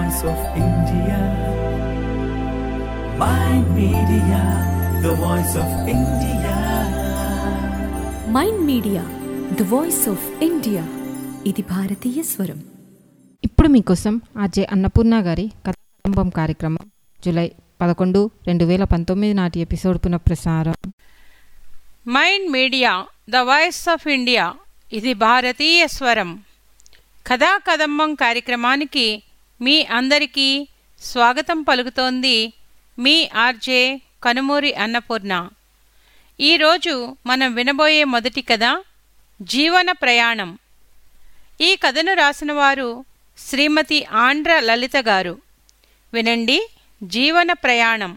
voice of India. Mind Media, the voice of India. Mind Media the voice of India ఇది భారతీయ స్వరం ఇప్పుడు మీకోసం ఆర్జే అన్నపూర్ణ గారి కథాంబం కార్యక్రమం జూలై పదకొండు రెండు వేల పంతొమ్మిది నాటి ఎపిసోడ్ పునఃప్రసారం Mind Media the voice of India ఇది భారతీయ స్వరం కథా కదంబం కార్యక్రమానికి మీ అందరికీ స్వాగతం పలుకుతోంది మీ ఆర్జే కనుమూరి అన్నపూర్ణ ఈరోజు మనం వినబోయే మొదటి కథ జీవన ప్రయాణం ఈ కథను రాసిన వారు శ్రీమతి ఆంధ్ర లలిత గారు వినండి జీవన ప్రయాణం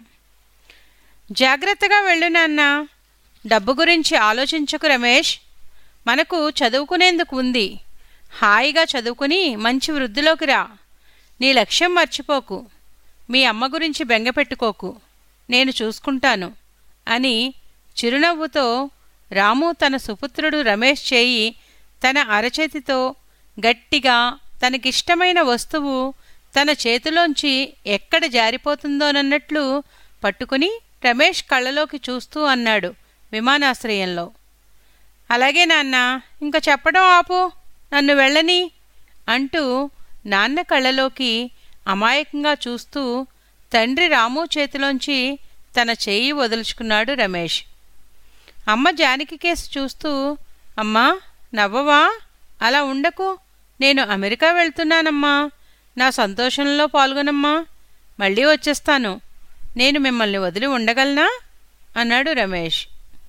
జాగ్రత్తగా వెళ్ళు నాన్న డబ్బు గురించి ఆలోచించకు రమేష్ మనకు చదువుకునేందుకు ఉంది హాయిగా చదువుకుని మంచి వృద్ధిలోకి రా నీ లక్ష్యం మర్చిపోకు మీ అమ్మ గురించి బెంగపెట్టుకోకు నేను చూసుకుంటాను అని చిరునవ్వుతో రాము తన సుపుత్రుడు రమేష్ చేయి తన అరచేతితో గట్టిగా తనకిష్టమైన వస్తువు తన చేతిలోంచి ఎక్కడ జారిపోతుందోనన్నట్లు పట్టుకుని రమేష్ కళ్ళలోకి చూస్తూ అన్నాడు విమానాశ్రయంలో అలాగే నాన్న ఇంకా చెప్పడం ఆపు నన్ను వెళ్ళని అంటూ నాన్న కళ్ళలోకి అమాయకంగా చూస్తూ తండ్రి రాము చేతిలోంచి తన చెయ్యి వదులుచుకున్నాడు రమేష్ అమ్మ జానకి కేసు చూస్తూ అమ్మా నవ్వవా అలా ఉండకు నేను అమెరికా వెళ్తున్నానమ్మా నా సంతోషంలో పాల్గొనమ్మా మళ్ళీ వచ్చేస్తాను నేను మిమ్మల్ని వదిలి ఉండగలనా అన్నాడు రమేష్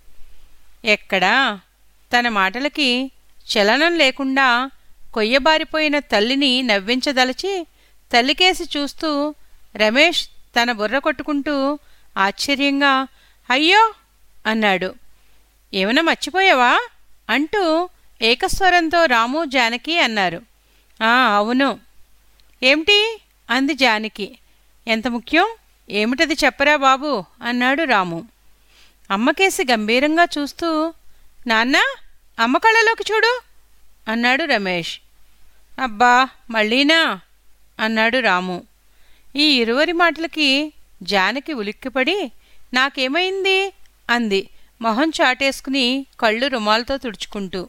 ఎక్కడా తన మాటలకి చలనం లేకుండా కొయ్యబారిపోయిన తల్లిని నవ్వించదలచి తల్లికేసి చూస్తూ రమేష్ తన బుర్ర కొట్టుకుంటూ ఆశ్చర్యంగా అయ్యో అన్నాడు ఏమైనా మర్చిపోయావా అంటూ ఏకస్వరంతో రాము జానకి అన్నారు ఆ అవును ఏమిటి అంది జానకి ఎంత ముఖ్యం ఏమిటది చెప్పరా బాబు అన్నాడు రాము అమ్మకేసి గంభీరంగా చూస్తూ నాన్న అమ్మ కళ్ళలోకి చూడు అన్నాడు రమేష్ అబ్బా మళ్ళీనా అన్నాడు రాము ఈ ఇరువరి మాటలకి జానకి ఉలిక్కిపడి నాకేమైంది అంది మొహం చాటేసుకుని కళ్ళు రుమాలతో తుడుచుకుంటూ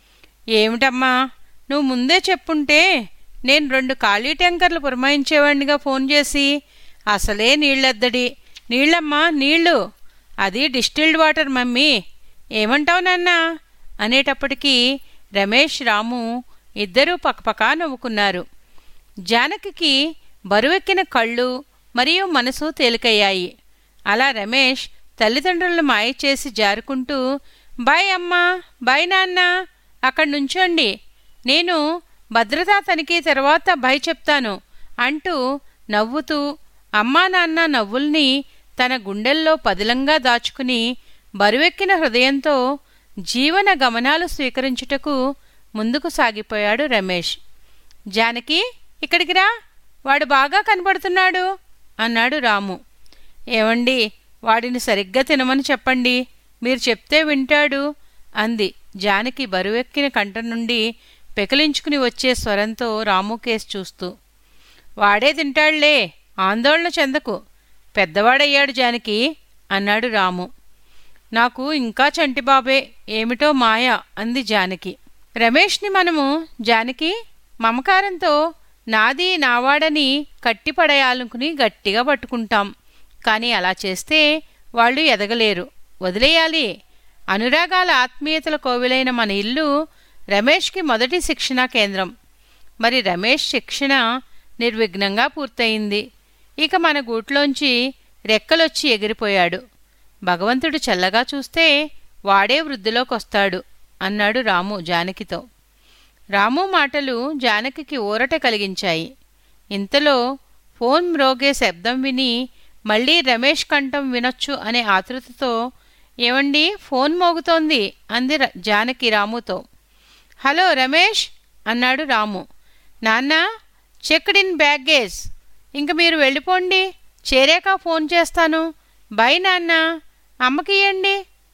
ఏమిటమ్మా నువ్వు ముందే చెప్పుంటే నేను రెండు ఖాళీ ట్యాంకర్లు పురమాయించేవాడినిగా ఫోన్ చేసి అసలే నీళ్ళెద్దడి నీళ్ళమ్మా నీళ్ళు అది డిస్టిల్డ్ వాటర్ మమ్మీ ఏమంటావు నాన్న అనేటప్పటికీ రమేష్ రాము ఇద్దరూ పక్కపక్క నవ్వుకున్నారు జానకికి బరువెక్కిన కళ్ళు మరియు మనసు తేలికయ్యాయి అలా రమేష్ తల్లిదండ్రులను మాయ చేసి జారుకుంటూ బాయ్ అమ్మా బాయ్ నాన్న అక్కడి నుంచోండి నేను భద్రతా తనిఖీ తర్వాత బాయ్ చెప్తాను అంటూ నవ్వుతూ అమ్మా నాన్న నవ్వుల్ని తన గుండెల్లో పదిలంగా దాచుకుని బరువెక్కిన హృదయంతో జీవన గమనాలు స్వీకరించుటకు ముందుకు సాగిపోయాడు రమేష్ జానకి ఇక్కడికి రా వాడు బాగా కనబడుతున్నాడు అన్నాడు రాము ఏమండి వాడిని సరిగ్గా తినమని చెప్పండి మీరు చెప్తే వింటాడు అంది జానకి బరువెక్కిన కంఠం నుండి పెకిలించుకుని వచ్చే స్వరంతో రాము కేసు చూస్తూ వాడే తింటాళ్లే ఆందోళన చెందకు పెద్దవాడయ్యాడు జానకి అన్నాడు రాము నాకు ఇంకా చంటిబాబే ఏమిటో మాయ అంది జానకి రమేష్ని మనము జానకి మమకారంతో నాది నావాడని కట్టిపడేయాలనుకుని గట్టిగా పట్టుకుంటాం కానీ అలా చేస్తే వాళ్ళు ఎదగలేరు వదిలేయాలి అనురాగాల ఆత్మీయతల కోవిలైన మన ఇల్లు రమేష్కి మొదటి శిక్షణా కేంద్రం మరి రమేష్ శిక్షణ నిర్విఘ్నంగా పూర్తయింది ఇక మన గూట్లోంచి రెక్కలొచ్చి ఎగిరిపోయాడు భగవంతుడు చల్లగా చూస్తే వాడే వృద్ధిలోకొస్తాడు అన్నాడు రాము జానకితో రాము మాటలు జానకికి ఊరట కలిగించాయి ఇంతలో ఫోన్ మ్రోగే శబ్దం విని మళ్ళీ రమేష్ కంఠం వినొచ్చు అనే ఆతృతతో ఏమండి ఫోన్ మోగుతోంది అంది ర- జానకి రాముతో హలో రమేష్ అన్నాడు రాము నాన్న చెక్డ్ ఇన్ బ్యాగేజ్ ఇంక మీరు వెళ్ళిపోండి చేరాక ఫోన్ చేస్తాను బై నాన్న అమ్మకి ఇయ్యండి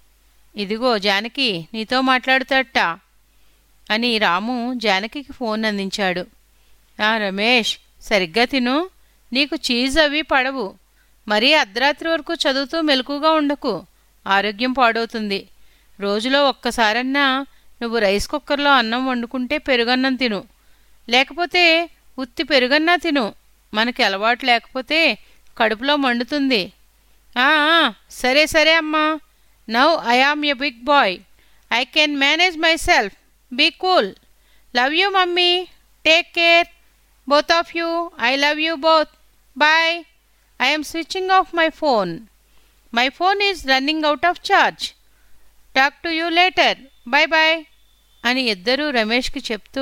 ఇదిగో జానకి నీతో మాట్లాడుతాట అని రాము జానకికి ఫోన్ అందించాడు ఆ రమేష్ సరిగ్గా తిను నీకు చీజ్ అవి పడవు మరీ అర్ధరాత్రి వరకు చదువుతూ మెలకుగా ఉండకు ఆరోగ్యం పాడవుతుంది రోజులో ఒక్కసారన్నా నువ్వు రైస్ కుక్కర్లో అన్నం వండుకుంటే పెరుగన్నం తిను లేకపోతే ఉత్తి పెరుగన్నా తిను మనకి అలవాటు లేకపోతే కడుపులో మండుతుంది ఆ, ఆ, సరే సరే అమ్మా now I am a big boy I can manage myself be cool love you mummy take care both of you I love you both bye I am switching off my phone my phone is running out of charge talk to you later bye bye అని ఇద్దరూ రమేష్కి చెప్తూ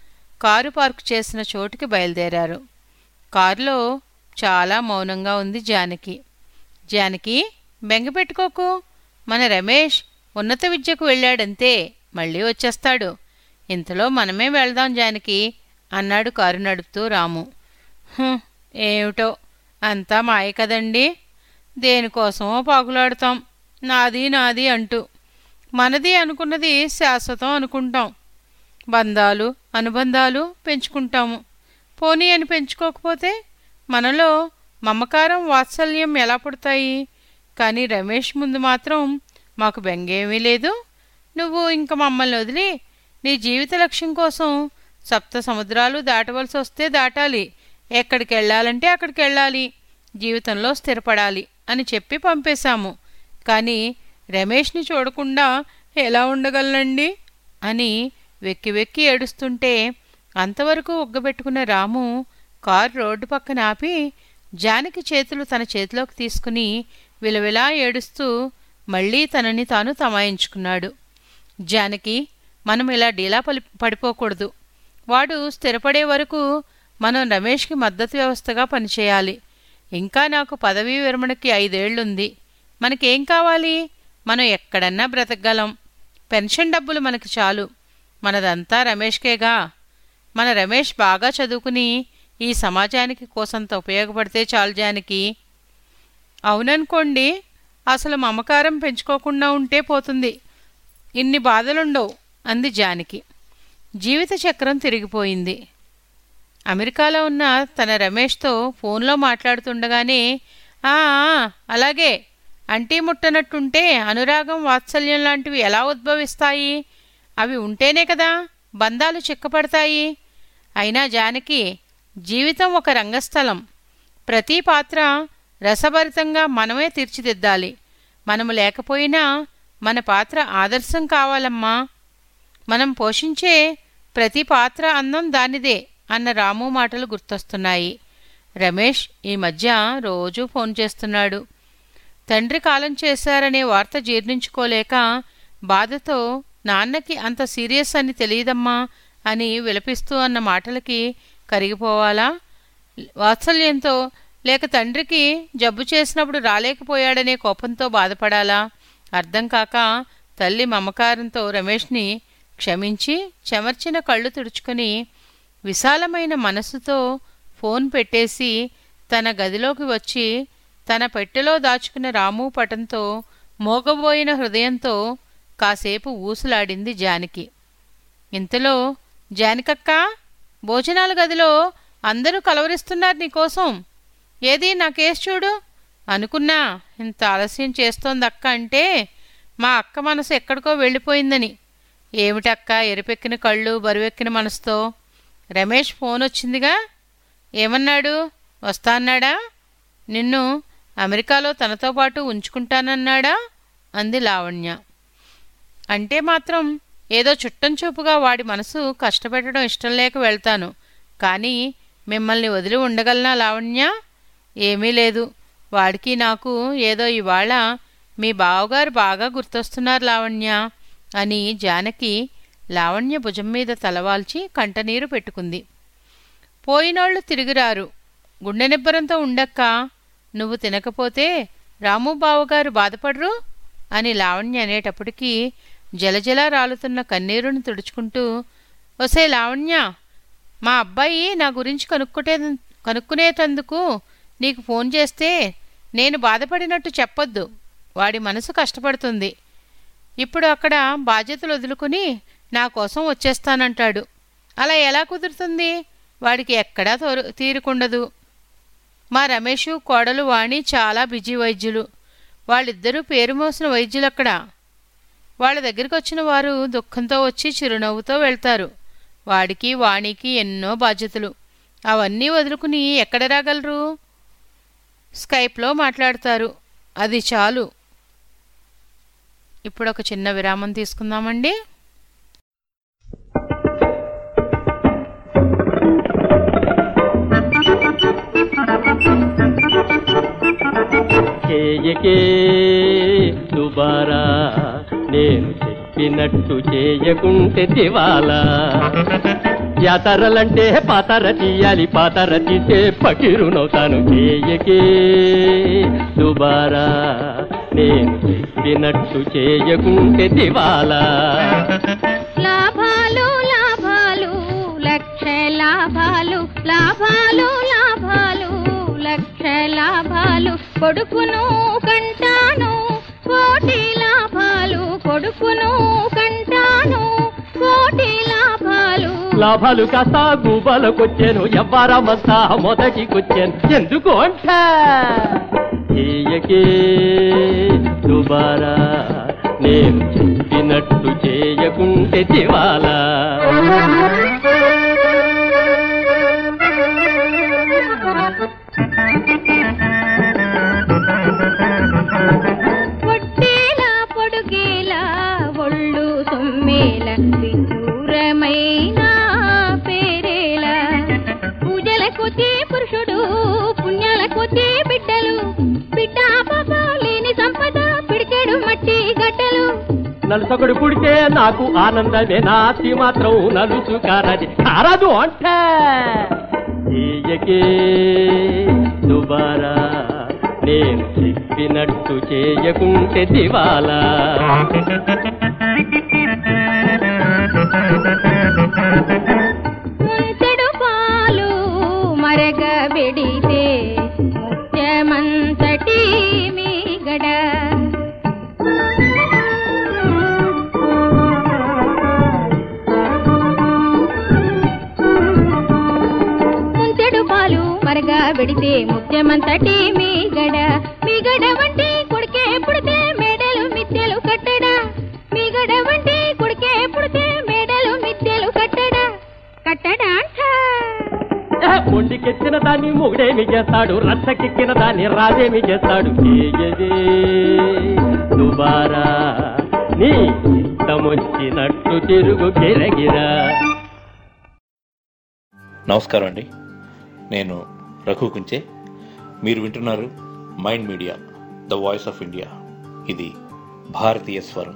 car park చేసిన చోటుకి బయలుదేరారు కారులో చాలా మౌనంగా ఉంది జానకి జానకి బెంగ పెట్టుకోకు మన రమేష్ ఉన్నత విద్యకు వెళ్ళాడంతే మళ్ళీ వచ్చేస్తాడు ఇంతలో మనమే వెళ్దాం జానకి అన్నాడు కారు నడుపుతూ రాము "హుం, ఏమిటో అంతా మాయ కదండి దేనికోసమో పాకులాడుతాం నాది నాది అంటూ మనది అనుకున్నది శాశ్వతం అనుకుంటాం బంధాలు అనుబంధాలు పెంచుకుంటాము పోనీ అని పెంచుకోకపోతే మనలో మమకారం వాత్సల్యం ఎలా పుడతాయి కానీ రమేష్ ముందు మాత్రం మాకు బెంగేమీ లేదు నువ్వు ఇంక మమ్మల్ని వదిలి నీ జీవిత లక్ష్యం కోసం సప్త సముద్రాలు దాటవలసి వస్తే దాటాలి ఎక్కడికి వెళ్ళాలంటే అక్కడికి వెళ్ళాలి జీవితంలో స్థిరపడాలి అని చెప్పి పంపేశాము కానీ రమేష్ని చూడకుండా ఎలా ఉండగలనండి అని వెక్కి వెక్కి ఏడుస్తుంటే అంతవరకు ఉగ్గబెట్టుకున్న రాము కారు రోడ్డు పక్కన ఆపి జానకి చేతులు తన చేతిలోకి తీసుకుని విలవిలా ఏడుస్తూ మళ్ళీ తనని తాను తమాయించుకున్నాడు జానకి మనం ఇలా డీలా పలి పడిపోకూడదు వాడు స్థిరపడే వరకు మనం రమేష్కి మద్దతు వ్యవస్థగా పనిచేయాలి ఇంకా నాకు పదవీ విరమణకి ఐదేళ్లుంది మనకేం కావాలి మనం ఎక్కడన్నా బ్రతకగలం పెన్షన్ డబ్బులు మనకి చాలు మనదంతా రమేష్కేగా మన రమేష్ బాగా చదువుకుని ఈ సమాజానికి కోసంత ఉపయోగపడితే చాలు జానికి అవుననుకోండి అసలు మమకారం పెంచుకోకుండా ఉంటే పోతుంది ఇన్ని బాధలుండవు అంది జానికి జీవిత చక్రం తిరిగిపోయింది అమెరికాలో ఉన్న తన రమేష్తో ఫోన్లో మాట్లాడుతుండగానే "ఆ, ఆ, అలాగే అంటీ ముట్టనట్టుంటే అనురాగం వాత్సల్యం లాంటివి ఎలా ఉద్భవిస్తాయి అవి ఉంటేనే కదా బంధాలు చిక్కపడతాయి అయినా జానకి జీవితం ఒక రంగస్థలం ప్రతి పాత్ర రసభరితంగా మనమే తీర్చిదిద్దాలి మనము లేకపోయినా మన పాత్ర ఆదర్శం కావాలమ్మా మనం పోషించే ప్రతి పాత్ర అందం దానిదే అన్న రాము మాటలు గుర్తొస్తున్నాయి రమేష్ ఈ మధ్య రోజూ ఫోన్ చేస్తున్నాడు తండ్రి కాలం చేశారనే వార్త జీర్ణించుకోలేక బాధతో నాన్నకి అంత సీరియస్ అని తెలియదమ్మా అని విలపిస్తూ అన్న మాటలకి కరిగిపోవాలా వాత్సల్యంతో లేక తండ్రికి జబ్బు చేసినప్పుడు రాలేకపోయాడనే కోపంతో బాధపడాలా అర్థం కాక తల్లి మమకారంతో రమేష్ని క్షమించి చెమర్చిన కళ్ళు తుడుచుకొని విశాలమైన మనసుతో ఫోన్ పెట్టేసి తన గదిలోకి వచ్చి తన పెట్టెలో దాచుకున్న రాము పటంతో మోగబోయిన హృదయంతో కాసేపు ఊసులాడింది జానకి ఇంతలో జానకక్క భోజనాల గదిలో అందరూ కలవరిస్తున్నారు నీకోసం ఏది నా కేసు చూడు అనుకున్నా ఇంత ఆలస్యం చేస్తోంది అక్క అంటే మా అక్క మనసు ఎక్కడికో వెళ్ళిపోయిందని ఏమిటక్క ఎరిపెక్కిన కళ్ళు బరువెక్కిన మనసుతో రమేష్ ఫోన్ వచ్చిందిగా ఏమన్నాడు వస్తా అన్నాడా నిన్ను అమెరికాలో తనతో పాటు ఉంచుకుంటానన్నాడా అంది లావణ్య అంటే మాత్రం ఏదో చుట్టం చూపుగా వాడి మనసు కష్టపెట్టడం ఇష్టం లేక వెళ్తాను కానీ మిమ్మల్ని వదిలి ఉండగలనా లావణ్య ఏమీ లేదు వాడికి నాకు ఏదో ఇవాళ మీ బావగారు బాగా గుర్తొస్తున్నారు లావణ్య అని జానకి లావణ్య భుజం మీద తలవాల్చి కంటనీరు పెట్టుకుంది పోయినోళ్ళు తిరిగిరారు గుండె నిబ్బరంతో ఉండక్క నువ్వు తినకపోతే రాము బావగారు బాధపడరు అని లావణ్య అనేటప్పటికీ జలజల రాలుతున్న కన్నీరును తుడుచుకుంటూ ఒసే లావణ్య మా అబ్బాయి నా గురించి కనుక్కుంటే కనుక్కునేటందుకు నీకు ఫోన్ చేస్తే నేను బాధపడినట్టు చెప్పొద్దు వాడి మనసు కష్టపడుతుంది ఇప్పుడు అక్కడ బాధ్యతలు వదులుకుని నా కోసం వచ్చేస్తానంటాడు అలా ఎలా కుదురుతుంది వాడికి ఎక్కడా తోరు తీరుకుండదు మా రమేషు కోడలు వాణి చాలా బిజీ వైద్యులు వాళ్ళిద్దరూ పేరు మోసిన వైద్యులు అక్కడ వాళ్ళ దగ్గరికి వచ్చిన వారు దుఃఖంతో వచ్చి చిరునవ్వుతో వెళ్తారు వాడికి వాణికి ఎన్నో బాధ్యతలు అవన్నీ వదులుకుని ఎక్కడ రాగలరు స్కైప్లో మాట్లాడతారు అది చాలు ఇప్పుడు ఒక చిన్న విరామం తీసుకుందామండి చేయకే దుబారా నేను చెప్పినట్టు చేయకుంటే దివాలా యాతరలంటే పాతర తీయాలి పాతర తీసే పకిరునవుతాను చేయకే దుబారా నేను చెప్పినట్టు చేయకుంటే దివాలా లాభాలు లాభాలు లక్ష లాభాలు లాభాలు లాభాలు లక్ష లాభాలు కొడుకును కంటాను కోటి లాభాలు కొడుకును కంటాను కోటి లాభాలు లాభాలు కాస్త గుబలకొచ్చాను ఎవ్వరమంతా మొదటికొచ్చాను ఎందుకు అంట చేయకే దుబారా నేను చెప్పినట్టు చేయకుంటే దివాలా పొట్టేలా పొడుగేలా ఒళ్ళు సొమ్మేల విదూరమైన పేరేలా పూజల కొద్దీ పురుషుడు పుణ్యాల కొద్దీ బిడ్డలు బిడ్డ పాప లేని సంపద పిడికెడు మట్టి గడ్డలు నలుసొకడు పుడితే నాకు ఆనందమే నాతి మాత్రం నలుసు కారది కారదు అంట చేయకే దుబారా నేను చెప్పినట్టు చేయకుంటే దివాలా ముంచెడు పాలు మరగ వెడితే ముత్యమంతటి మీగడ ముంచెడు పాలు మరగ వెడితే ముత్యమంతటి మీగడ మీగడ వంటి కొడుకే పుడితే మేడలు మిద్దెలు కట్టడా మీగడ వంటి కొడుకే పుడితే మేడలు మిద్దెలు కట్టడా కట్టడా అంటా మొండికెత్తిన దాన్ని మొగుడేమి చేస్తాడు రచ్చకెక్కిన దాన్ని రాజేమి చేస్తాడు చేయదే దుబారా నీ ఇష్టమొచ్చినట్టు తిరుగు గిరగిరా నమస్కారం అండి నేను రఘు కుంచే మీరు వింటున్నారు Mind Media the voice of India ఇది భారతీయ స్వరం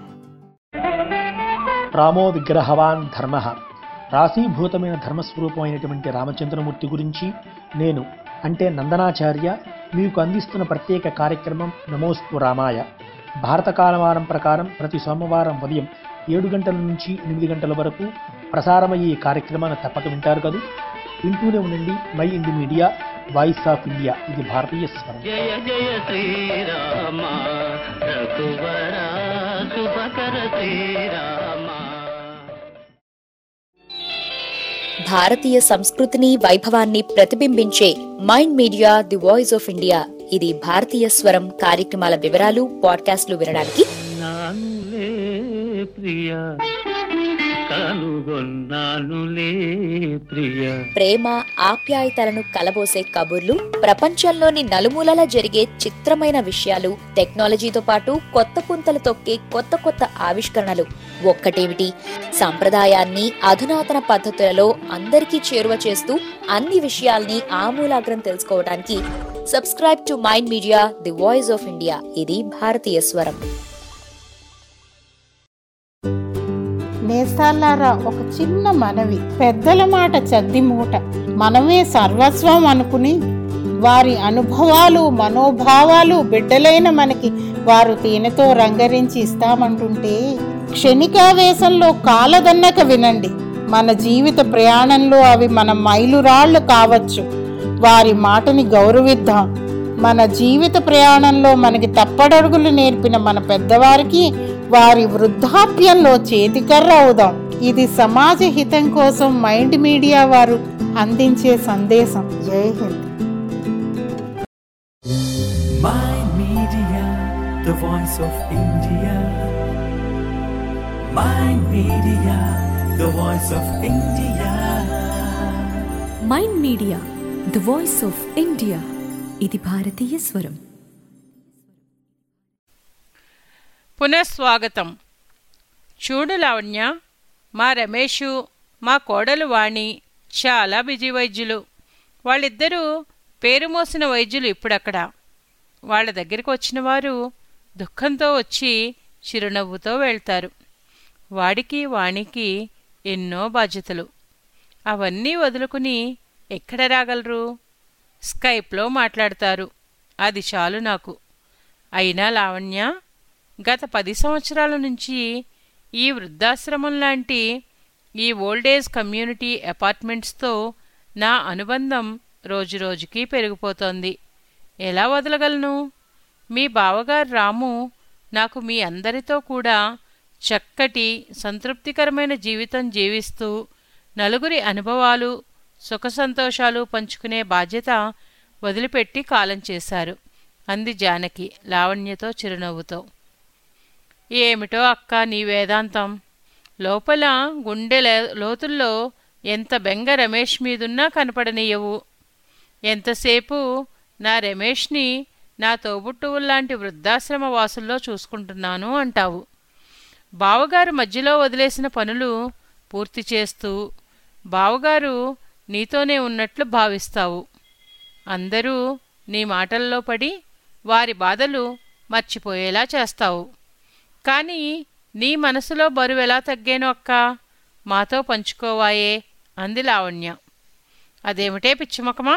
రామో విగ్రహవాన్ ధర్మ రాశీభూతమైన ధర్మస్వరూపమైనటువంటి రామచంద్రమూర్తి గురించి నేను అంటే నందనాచార్య మీకు అందిస్తున్న ప్రత్యేక కార్యక్రమం నమోస్తు రామాయ భారత కాలమానం ప్రకారం ప్రతి సోమవారం ఉదయం ఏడు గంటల నుంచి ఎనిమిది గంటల వరకు ప్రసారమయ్యే ఈ కార్యక్రమాన్ని తప్పక వింటారు కదా వింటూనే ఉండండి మై ఇండి మీడియా వాయిస్ ఆఫ్ ఇండియా ఇది భారతీయ స్వరం జయ జయ శ్రీరామ రఘువర శుభకర శ్రీరామ భారతీయ సంస్కృతిని వైభవాన్ని ప్రతిబింబించే Mind Media the voice of India ఇది భారతీయ స్వరం కార్యక్రమాల వివరాలు పాడ్కాస్ట్లు వినడానికి నానులే ప్రియ కనుగొన్నానులే ప్రియ ప్రేమ ఆప్యాయతలను కలబోసే కబుర్లు ప్రపంచంలోని నలుమూలల జరిగే చిత్రమైన విషయాలు టెక్నాలజీతో పాటు కొత్త పుంతలు తొక్కే కొత్త కొత్త ఆవిష్కరణలు ఒక్కటేమిటి సంప్రదాయాన్ని అధునాతన పద్ధతులలో అందరికీ చేరువ చేస్తూ అన్ని విషయాల్ని ఆమూలాగ్రం తెలుసుకోవడానికి subscribe to Mind Media the voice of India ఇది భారతీయ స్వరం నేస్తాలారా ఒక చిన్న మనవి పెద్దల మాట చద్ది మూట మనమే సర్వస్వం అనుకుని వారి అనుభవాలు మనోభావాలు బిడ్డలైన మనకి వారు తేనెతో రంగరించి ఇస్తామంటుంటే క్షణికావేశంలో కాలదన్నక వినండి మన జీవిత ప్రయాణంలో అవి మన మైలురాళ్ళు కావచ్చు వారి మాటని గౌరవిద్దాం మన జీవిత ప్రయాణంలో మనకి తప్పడడుగులు నేర్పిన మన పెద్దవారికి వారి వృద్ధాప్యంలో చేతికర్ర అవుదాం ఇది సమాజ హితం కోసం మైండ్ మీడియా వారు అందించే సందేశం జై Hind Mind Media, the voice of India. Mind Media, the voice of India. Mind Media the voice of India ఇది భారతీయ స్వరం పునఃస్వాగతం చూడు లావణ్య మా రమేషు మా కోడలు వాణి చాలా బిజీ వైద్యులు వాళ్ళిద్దరూ పేరు మోసిన వైద్యులు ఇప్పుడక్కడ వాళ్ళ దగ్గరికి వచ్చిన వారు దుఃఖంతో వచ్చి చిరునవ్వుతో వెళ్తారు వాడికి వాణికి ఎన్నో బాధ్యతలు అవన్నీ వదులుకుని ఎక్కడ రాగలరు స్కైప్లో మాట్లాడతారు అది చాలు నాకు అయినా లావణ్య గత పది సంవత్సరాల నుంచి ఈ వృద్ధాశ్రమం లాంటి ఈ ఓల్డేజ్ కమ్యూనిటీ అపార్ట్మెంట్స్తో నా అనుబంధం రోజురోజుకి పెరిగిపోతోంది ఎలా వదలగలను మీ బావగారు రాము నాకు మీ అందరితో కూడా చక్కటి సంతృప్తికరమైన జీవితం జీవిస్తూ నలుగురి అనుభవాలు సుఖ సంతోషాలు పంచుకునే బాధ్యత వదిలిపెట్టి కాలం చేశారు అంది జానకి లావణ్యతో చిరునవ్వుతో ఏమిటో అక్క నీ వేదాంతం లోపల గుండె లే- లోతుల్లో ఎంత బెంగ రమేష్ మీదున్నా కనపడనీయవు ఎంతసేపు నా రమేష్ని నా తోబుట్టువుల్లాంటి వృద్ధాశ్రమ వాసుల్లో చూసుకుంటున్నాను అంటావు బావగారు మధ్యలో వదిలేసిన పనులు పూర్తి చేస్తూ బావగారు నీతోనే ఉన్నట్లు భావిస్తావు అందరూ నీ మాటల్లో పడి వారి బాధలు మర్చిపోయేలా చేస్తావు కానీ నీ మనసులో బరువెలా తగ్గాను అక్క మాతో పంచుకోవాయే అంది లావణ్య అదేమిటే పిచ్చిమొకమా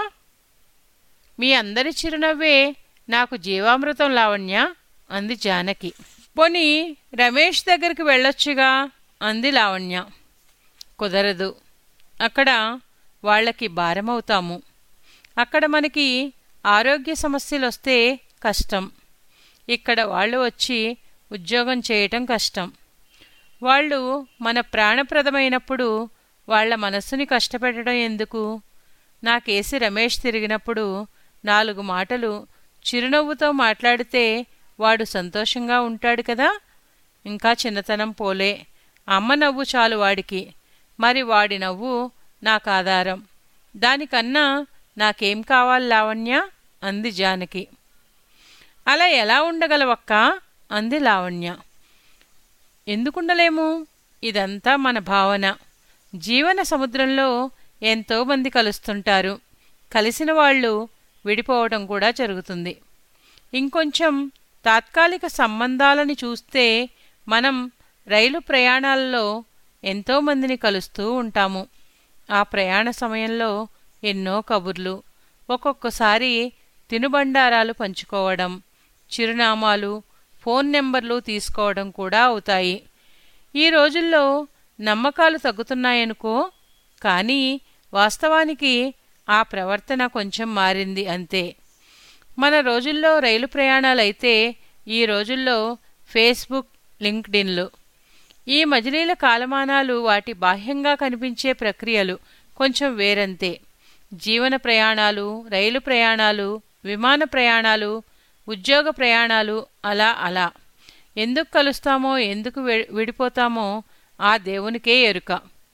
మీ అందరి చిరునవ్వే నాకు జీవామృతం లావణ్య అంది జానకి పోనీ రమేష్ దగ్గరికి వెళ్ళొచ్చుగా అంది లావణ్య కుదరదు అక్కడ వాళ్ళకి భారమవుతాము అక్కడ మనకి ఆరోగ్య సమస్యలు వస్తే కష్టం ఇక్కడ వాళ్ళు వచ్చి ఉద్యోగం చేయటం కష్టం వాళ్ళు మన ప్రాణప్రదమైనప్పుడు వాళ్ళ మనస్సుని కష్టపెట్టడం ఎందుకు నాకేసి రమేష్ తిరిగినప్పుడు నాలుగు మాటలు చిరునవ్వుతో మాట్లాడితే వాడు సంతోషంగా ఉంటాడు కదా ఇంకా చిన్నతనం పోలే అమ్మ నవ్వు చాలు వాడికి మరి వాడి నవ్వు నాకు ఆధారం దానికన్నా నాకేం కావాలి లావణ్య అంది జానకి అలా ఎలా ఉండగలవక్క అంది లావణ్య ఎందుకుండలేము ఇదంతా మన భావన జీవన సముద్రంలో ఎంతోమంది కలుస్తుంటారు కలిసిన వాళ్ళు విడిపోవడం కూడా జరుగుతుంది ఇంకొంచెం తాత్కాలిక సంబంధాలని చూస్తే మనం రైలు ప్రయాణాల్లో ఎంతోమందిని కలుస్తూ ఉంటాము ఆ ప్రయాణ సమయంలో ఎన్నో కబుర్లు ఒక్కొక్కసారి తినుబండారాలు పంచుకోవడం చిరునామాలు ఫోన్ నెంబర్లు తీసుకోవడం కూడా అవుతాయి ఈ రోజుల్లో నమ్మకాలు తగ్గుతున్నాయనుకో కానీ వాస్తవానికి ఆ ప్రవర్తన కొంచెం మారింది అంతే మన రోజుల్లో రైలు ప్రయాణాలైతే ఈ రోజుల్లో ఫేస్బుక్ లింక్డిన్లు ఈ మజిలీల కాలమానాలు వాటి బాహ్యంగా కనిపించే ప్రక్రియలు కొంచెం వేరంతే జీవన ప్రయాణాలు రైలు ప్రయాణాలు విమాన ప్రయాణాలు ఉద్యోగ ప్రయాణాలు అలా అలా ఎందుకు కలుస్తామో ఎందుకు వె- విడిపోతామో ఆ దేవునికే ఎరుక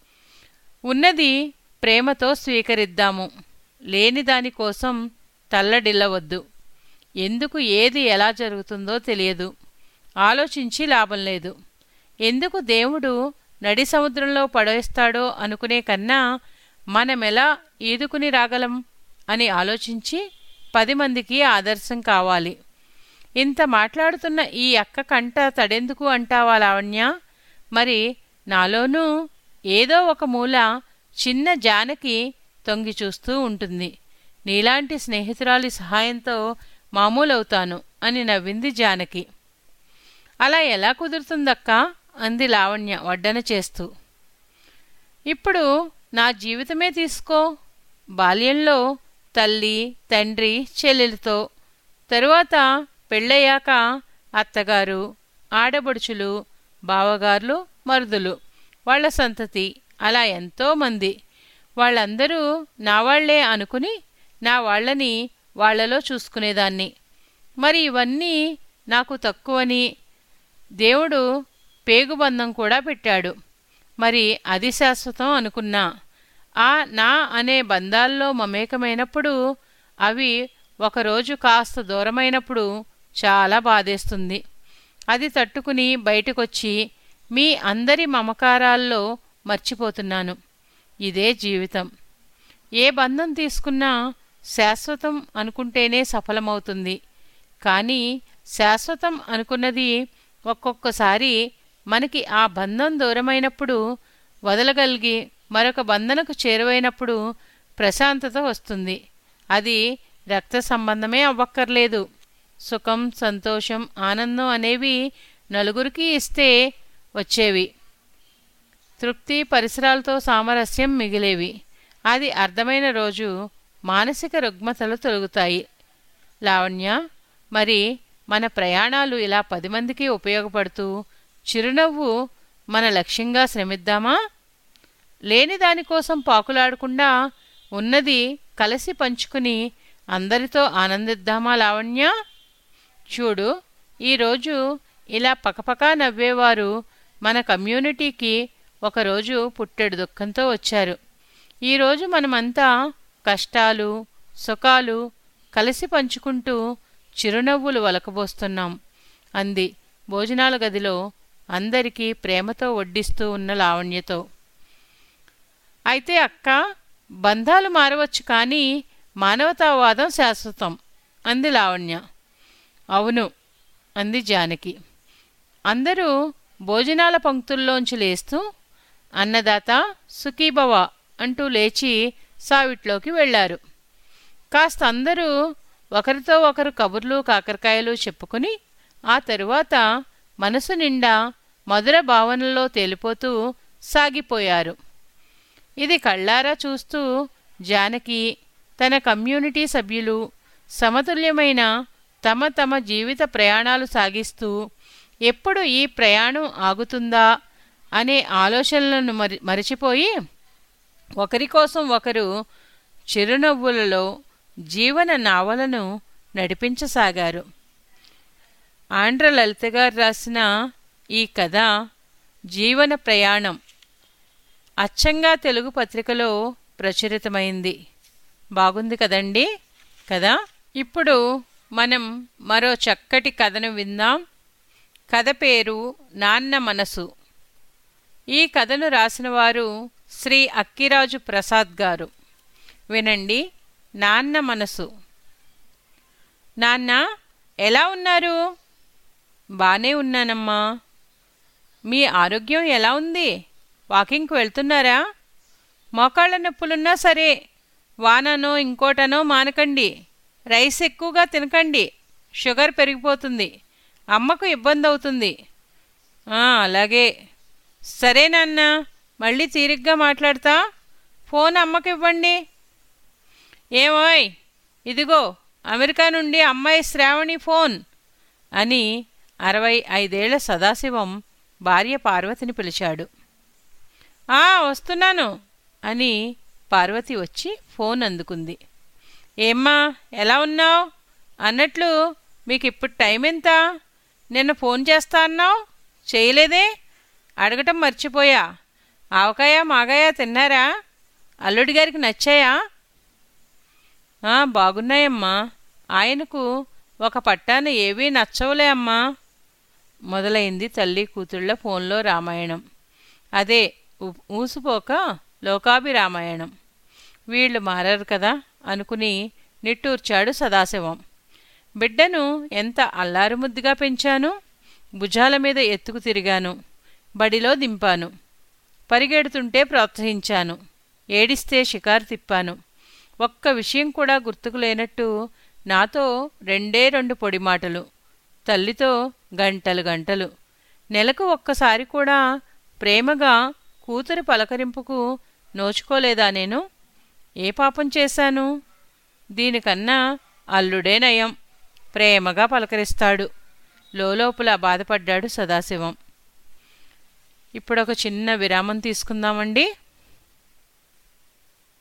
ఉన్నది ప్రేమతో స్వీకరిద్దాము లేని దానికోసం తల్లడిల్లవద్దు ఎందుకు ఏది ఎలా జరుగుతుందో తెలియదు ఆలోచించి లాభం లేదు ఎందుకు దేవుడు నడి సముద్రంలో పడేస్తాడో అనుకునే కన్నా మనమెలా ఈదుకుని రాగలం అని ఆలోచించి పది మందికి ఆదర్శం కావాలి ఇంత మాట్లాడుతున్న ఈ అక్క కంట తడెందుకు అంటావా లావణ్య మరి నాలోనూ ఏదో ఒక మూల చిన్న జానకి తొంగి చూస్తూ ఉంటుంది నీలాంటి స్నేహితురాలి సహాయంతో మామూలవుతాను అని నవ్వింది జానకి అలా ఎలా కుదురుతుందక్కా అంది లావణ్య వడ్డన చేస్తూ ఇప్పుడు నా జీవితమే తీసుకో బాల్యంలో తల్లి తండ్రి చెల్లెలతో తరువాత పెళ్ళయ్యాక అత్తగారు ఆడబడుచులు బావగార్లు మరుదులు వాళ్ళ సంతతి అలా ఎంతోమంది వాళ్ళందరూ నా వాళ్లే అనుకుని నా వాళ్ళని వాళ్లలో చూసుకునేదాన్ని మరి ఇవన్నీ నాకు తక్కువని దేవుడు పేగుబంధం కూడా పెట్టాడు మరి అది శాశ్వతం అనుకున్నా ఆ నా అనే బంధాల్లో మమేకమైనప్పుడు అవి ఒకరోజు కాస్త దూరమైనప్పుడు చాలా బాధేస్తుంది అది తట్టుకుని బయటకొచ్చి మీ అందరి మమకారాల్లో మర్చిపోతున్నాను ఇదే జీవితం ఏ బంధం తీసుకున్నా శాశ్వతం అనుకుంటేనే సఫలమవుతుంది కానీ శాశ్వతం అనుకున్నది ఒక్కొక్కసారి మనకి ఆ బంధం దూరమైనప్పుడు వదలగలిగి మరొక బంధనకు చేరువైనప్పుడు ప్రశాంతత వస్తుంది అది రక్త సంబంధమే అవ్వక్కర్లేదు సుఖం సంతోషం ఆనందం అనేవి నలుగురికి ఇస్తే వచ్చేవి తృప్తి పరిసరాలతో సామరస్యం మిగిలేవి అది అర్థమైన రోజు మానసిక రుగ్మతలు తొలగుతాయి లావణ్య మరి మన ప్రయాణాలు ఇలా పది మందికి ఉపయోగపడుతూ చిరునవ్వు మన లక్ష్యంగా శ్రమిద్దామా లేని దానికోసం పాకులాడకుండా ఉన్నది కలిసి పంచుకుని అందరితో ఆనందిద్దామా లావణ్య చూడు ఈరోజు ఇలా పకపకా నవ్వేవారు మన కమ్యూనిటీకి ఒకరోజు పుట్టెడు దుఃఖంతో వచ్చారు ఈరోజు మనమంతా కష్టాలు సుఖాలు కలిసి పంచుకుంటూ చిరునవ్వులు వలకబోస్తున్నాం అంది భోజనాల గదిలో అందరికీ ప్రేమతో వడ్డిస్తూ ఉన్న లావణ్యతో అయితే అక్క బంధాలు మారవచ్చు కానీ మానవతావాదం శాశ్వతం అంది లావణ్య అవును అంది జానకి అందరూ భోజనాల పంక్తుల్లోంచి లేస్తూ అన్నదాత సుఖీభవ అంటూ లేచి సావిట్లోకి వెళ్లారు కాస్త అందరూ ఒకరితో ఒకరు కబుర్లు కాకరకాయలు చెప్పుకుని ఆ తరువాత మనసు నిండా మధుర భావనల్లో తేలిపోతూ సాగిపోయారు ఇది కళ్ళారా చూస్తూ జానకి తన కమ్యూనిటీ సభ్యులు సమతుల్యమైన తమ తమ జీవిత ప్రయాణాలు సాగిస్తూ ఎప్పుడు ఈ ప్రయాణం ఆగుతుందా అనే ఆలోచనలను మరి మరిచిపోయి ఒకరి కోసం ఒకరు చిరునవ్వులలో జీవన నావలను నడిపించసాగారు ఆంధ్ర లలిత గారు రాసిన ఈ కథ జీవన ప్రయాణం అచ్చంగా తెలుగు పత్రికలో ప్రచురితమైంది బాగుంది కదండి కదా ఇప్పుడు మనం మరో చక్కటి కథను విందాం కథ పేరు నాన్న మనసు ఈ కథను రాసినవారు శ్రీ అక్కిరాజు ప్రసాద్ గారు వినండి నాన్న మనసు నాన్న ఎలా ఉన్నారు బానే ఉన్నానమ్మా మీ ఆరోగ్యం ఎలా ఉంది వాకింగ్కి వెళ్తున్నారా మోకాళ్ళ నొప్పులున్నా సరే వాననో ఇంకోటనో మానకండి రైస్ ఎక్కువగా తినకండి షుగర్ పెరిగిపోతుంది అమ్మకు ఇబ్బంది అవుతుంది అలాగే సరే నాన్న మళ్ళీ తీరిగ్గా మాట్లాడతా ఫోన్ అమ్మకి ఇవ్వండి ఏమోయ్ ఇదిగో అమెరికా నుండి అమ్మాయి శ్రావణి ఫోన్ అని అరవై ఐదేళ్ల సదాశివం భార్య పార్వతిని పిలిచాడు ఆ వస్తున్నాను అని పార్వతి వచ్చి ఫోన్ అందుకుంది ఏమ్మా ఎలా ఉన్నావు అన్నట్లు మీకు ఇప్పుడు టైం ఎంత నిన్న ఫోన్ చేస్తా అన్నావు చేయలేదే అడగటం మర్చిపోయా ఆవకాయ మాగాయ తిన్నారా అల్లుడి గారికి నచ్చాయా బాగున్నాయమ్మా ఆయనకు ఒక పట్టాన ఏవీ నచ్చవులే అమ్మా మొదలైంది తల్లి కూతుళ్ళ ఫోన్లో రామాయణం అదే ఊసిపోక లోకాభి రామాయణం వీళ్ళు మారారు కదా అనుకుని నిట్టూర్చాడు సదాశివం బిడ్డను ఎంత అల్లారుముద్దుగా పెంచాను భుజాల మీద ఎత్తుకు తిరిగాను బడిలో దింపాను పరిగెడుతుంటే ప్రోత్సహించాను ఏడిస్తే షికారు తిప్పాను ఒక్క విషయం కూడా గుర్తుకు లేనట్టు నాతో రెండే రెండు పొడి మాటలు తల్లితో గంటలు గంటలు నెలకు ఒక్కసారి కూడా ప్రేమగా కూతురి పలకరింపుకు నోచుకోలేదా నేను ఏ పాపం చేశాను దీనికన్నా అల్లుడే నయం ప్రేమగా పలకరిస్తాడు లోలోపల బాధపడ్డాడు సదాశివం ఇప్పుడొక చిన్న విరామం తీసుకుందామండి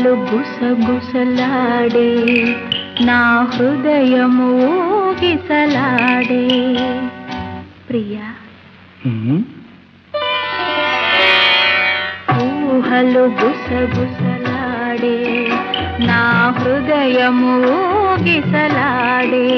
ఊహలు గుసగుసలాడే నా హృదయము ఊగిసలాడే ప్రియా ఊహలు గుసగుసలాడే నా హృదయము ఊగిసలాడే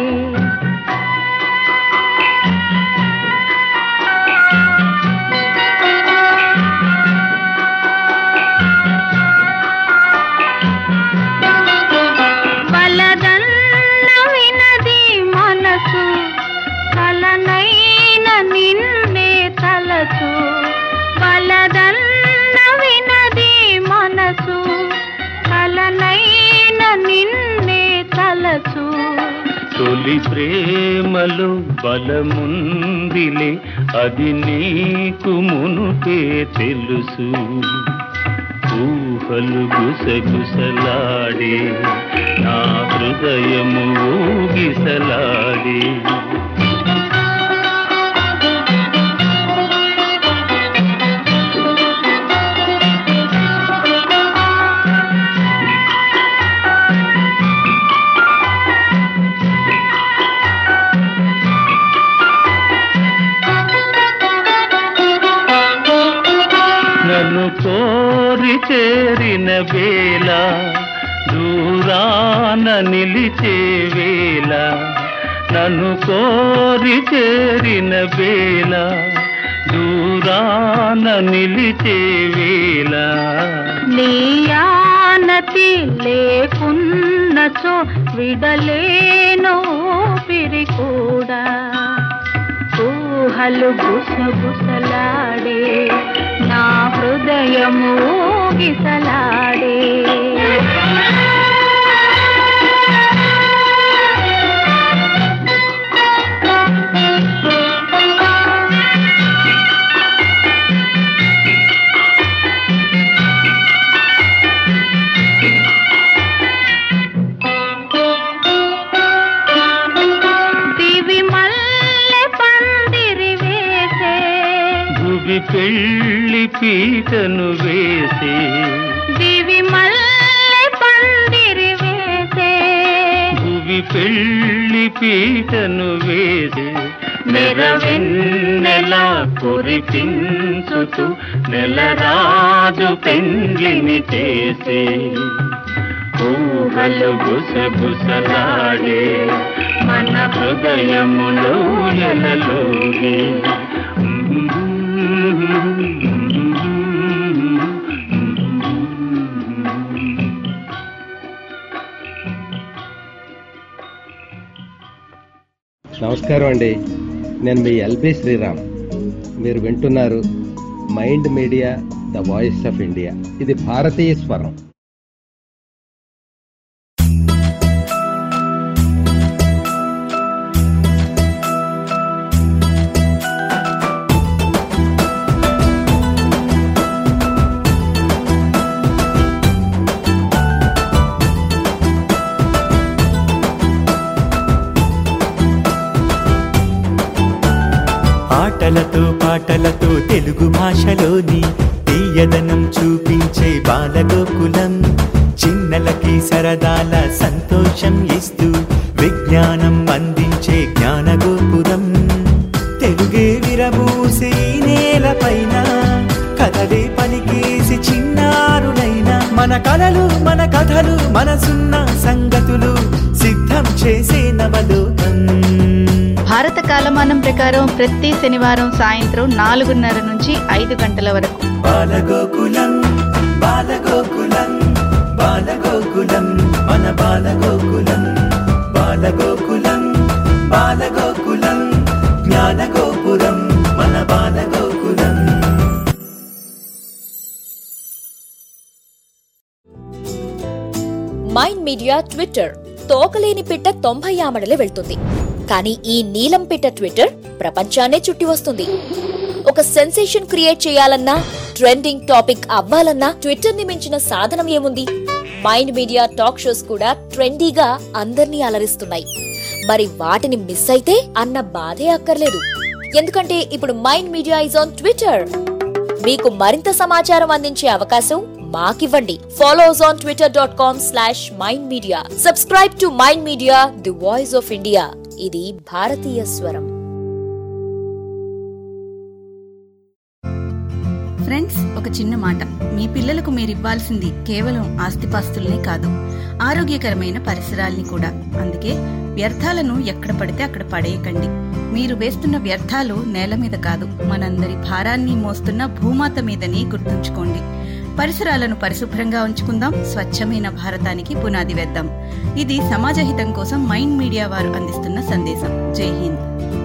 వలదన్న వినది మనసు కలనైన నిన్నే తలచు వలదన్న వినది మనసు కలనైన నిన్నే తలచు తొలి ప్రేమలో బలముందిలే అది నీకు మునుపే తెలుసు ఊహలు గుసగుసలాడే నా హృదయము ఊగిసలాడే నన్ను కోరి చేరిన వేళ దూరాన నిలిచే వేళ నన్ను కోరి చేరిన వేళ దూరాన నిలిచే వేళ నీయానతి లేకున్నచో విడలేను ఊపిరి కూడా ఊహలు గుసగుసలాడే నా హృదయము ఊగిసలాడే దివి మల్లె పందిరి వేసే భువి పెళ్లి పీటను వేసి దివి మల్లె పందిరి వేసే భువి పెళ్లి పీటను వేసి నెరవెన్నెలా కురిపించుతూ నెలరాజు పెండ్లిని చేసి ఊహలు గుసగుసలాడే మన హృదయములో ఎలలోగే నమస్కారం అండి నేను మీ ఎల్బి శ్రీరామ్ మీరు వింటున్నారు Mind Media the voice of India ఇది భారతీయ స్వరం ఆటలతో పాటలతో తెలుగు భాషలోని తీయదనం చూపించే బాలగోకులం చిన్నలకి సరదాల సంతోషం ఇస్తూ విజ్ఞానం అందించే జ్ఞానగోపురం తెలుగే విరబూసి ఈ నేలపైన కథలే పలికేసి చిన్నారులైన మన కలలు మన కథలు మనసున్న సంగతులు సిద్ధం చేసే నవలోకం భారత కాలమానం ప్రకారం ప్రతి శనివారం సాయంత్రం నాలుగున్నర నుంచి ఐదు గంటల వరకు బాలగోకులం బాలగోకులం బాలగోకులం మన బాలగోకులం బాలగోకులం బాలగోకులం జ్ఞానగోపురం మన బాలగోకులం మైండ్ మీడియా ట్విట్టర్ తోకలేని పిట్ట తొంభై ఆమడలే వెళ్తుంది కానీ ఈ నీలం పిట్ట ట్విట్టర్ ప్రపంచాన్నే చుట్టి వస్తుంది ఒక సెన్సేషన్ క్రియేట్ చేయాలన్నా ట్రెండింగ్ టాపిక్ అవ్వాలన్నా ట్విట్టర్ ని మించిన సాధనం ఏముంది మైండ్ మీడియా టాక్ షోస్ కూడా ట్రెండీగా అందర్నీ అలరిస్తున్నాయి మరి వాటిని మిస్ అయితే అన్న బాధే అక్కర్లేదు ఎందుకంటే ఇప్పుడు Mind Media is on Twitter మీకు మరింత సమాచారం అందించే అవకాశం మాకివ్వండి follow us on Twitter dot com slash Mind Media subscribe to Mind Media the voice of India ఇది భారతీయ స్వరం ఫ్రెండ్స్ ఒక చిన్న మాట మీ పిల్లలకు మీరు ఇవ్వాల్సింది కేవలం ఆస్తిపాస్తుల్నే కాదు ఆరోగ్యకరమైన పరిసరాల్ని కూడా అందుకే వ్యర్థాలను ఎక్కడ పడితే అక్కడ పడేయకండి మీరు వేస్తున్న వ్యర్థాలు నేల మీద కాదు మనందరి భారాన్ని మోస్తున్న భూమాత మీదని గుర్తుంచుకోండి పరిసరాలను పరిశుభ్రంగా ఉంచుకుందాం స్వచ్ఛమైన భారతానికి పునాది వేద్దాం ఇది సమాజహితం కోసం మైండ్ మీడియా వారు అందిస్తున్న సందేశం జై Hind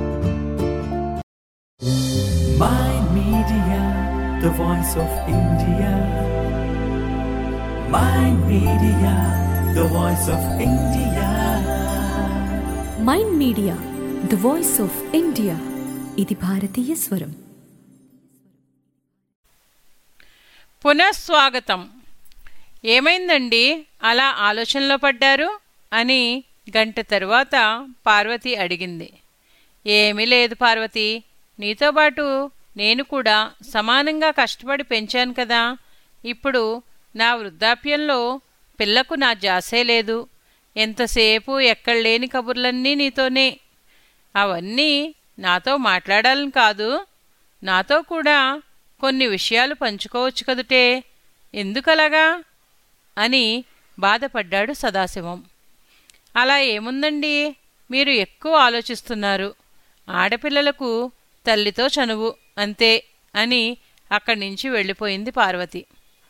Mind Media, the voice of India. Mind Media, the voice of India. Mind Media the voice of India ఇది భారతీయ స్వరం పునఃస్వాగతం ఏమైందండి అలా ఆలోచనలో పడ్డారు అని గంట తరువాత పార్వతి అడిగింది ఏమీ లేదు పార్వతి నీతో పాటు నేను కూడా సమానంగా కష్టపడి పెంచాను కదా ఇప్పుడు నా వృద్ధాప్యంలో పిల్లకు నా జాసే లేదు ఎంతసేపు ఎక్కడలేని కబుర్లన్నీ నీతోనే అవన్నీ నాతో మాట్లాడాలని కాదు నాతో కూడా కొన్ని విషయాలు పంచుకోవచ్చు కదుటే ఎందుకలాగా అని బాధపడ్డాడు సదాశివం అలా ఏముందండి మీరు ఎక్కువ ఆలోచిస్తున్నారు ఆడపిల్లలకు తల్లితో చనువు అంతే అని అక్కడి నుంచి వెళ్ళిపోయింది పార్వతి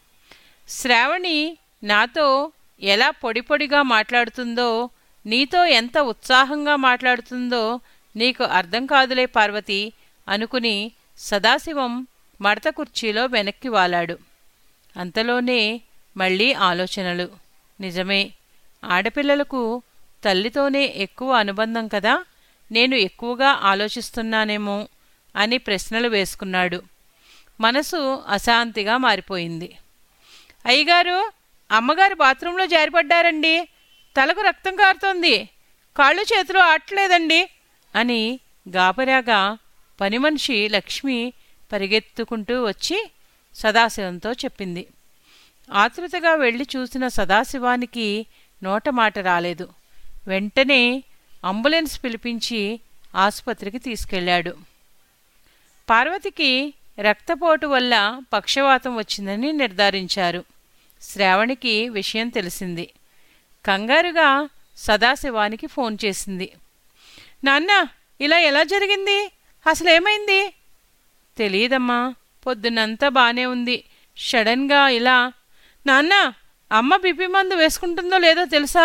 శ్రావణి నాతో ఎలా పొడి పొడిగా మాట్లాడుతుందో నీతో ఎంత ఉత్సాహంగా మాట్లాడుతుందో నీకు అర్థం కాదులే పార్వతి అనుకుని సదాశివం మడత కుర్చీలో వెనక్కి వాలాడు అంతలోనే మళ్ళీ ఆలోచనలు నిజమే ఆడపిల్లలకు తల్లితోనే ఎక్కువ అనుబంధం కదా నేను ఎక్కువగా ఆలోచిస్తున్నానేమో అని ప్రశ్నలు వేసుకున్నాడు మనసు అశాంతిగా మారిపోయింది అయ్యగారు అమ్మగారు బాత్రూంలో జారిపడ్డారండి తలకు రక్తం కారుతోంది కాళ్ళు చేతులు ఆటలేదండి అని గాబరాగా పని మనిషి లక్ష్మి పరిగెత్తుకుంటూ వచ్చి సదాశివంతో చెప్పింది ఆతృతగా వెళ్ళి చూసిన సదాశివానికి నోట మాట రాలేదు వెంటనే అంబులెన్స్ పిలిపించి ఆసుపత్రికి తీసుకెళ్ళాడు పార్వతికి రక్తపోటు వల్ల పక్షవాతం వచ్చిందని నిర్ధారించారు శ్రావణికి విషయం తెలిసింది కంగారుగా సదాశివానికి ఫోన్ చేసింది నాన్న ఇలా ఎలా జరిగింది అసలేమైంది తెలియదమ్మా పొద్దునంతా బానే ఉంది సడన్గా ఇలా నాన్న అమ్మ బిపి మందు వేసుకుంటుందో లేదో తెలుసా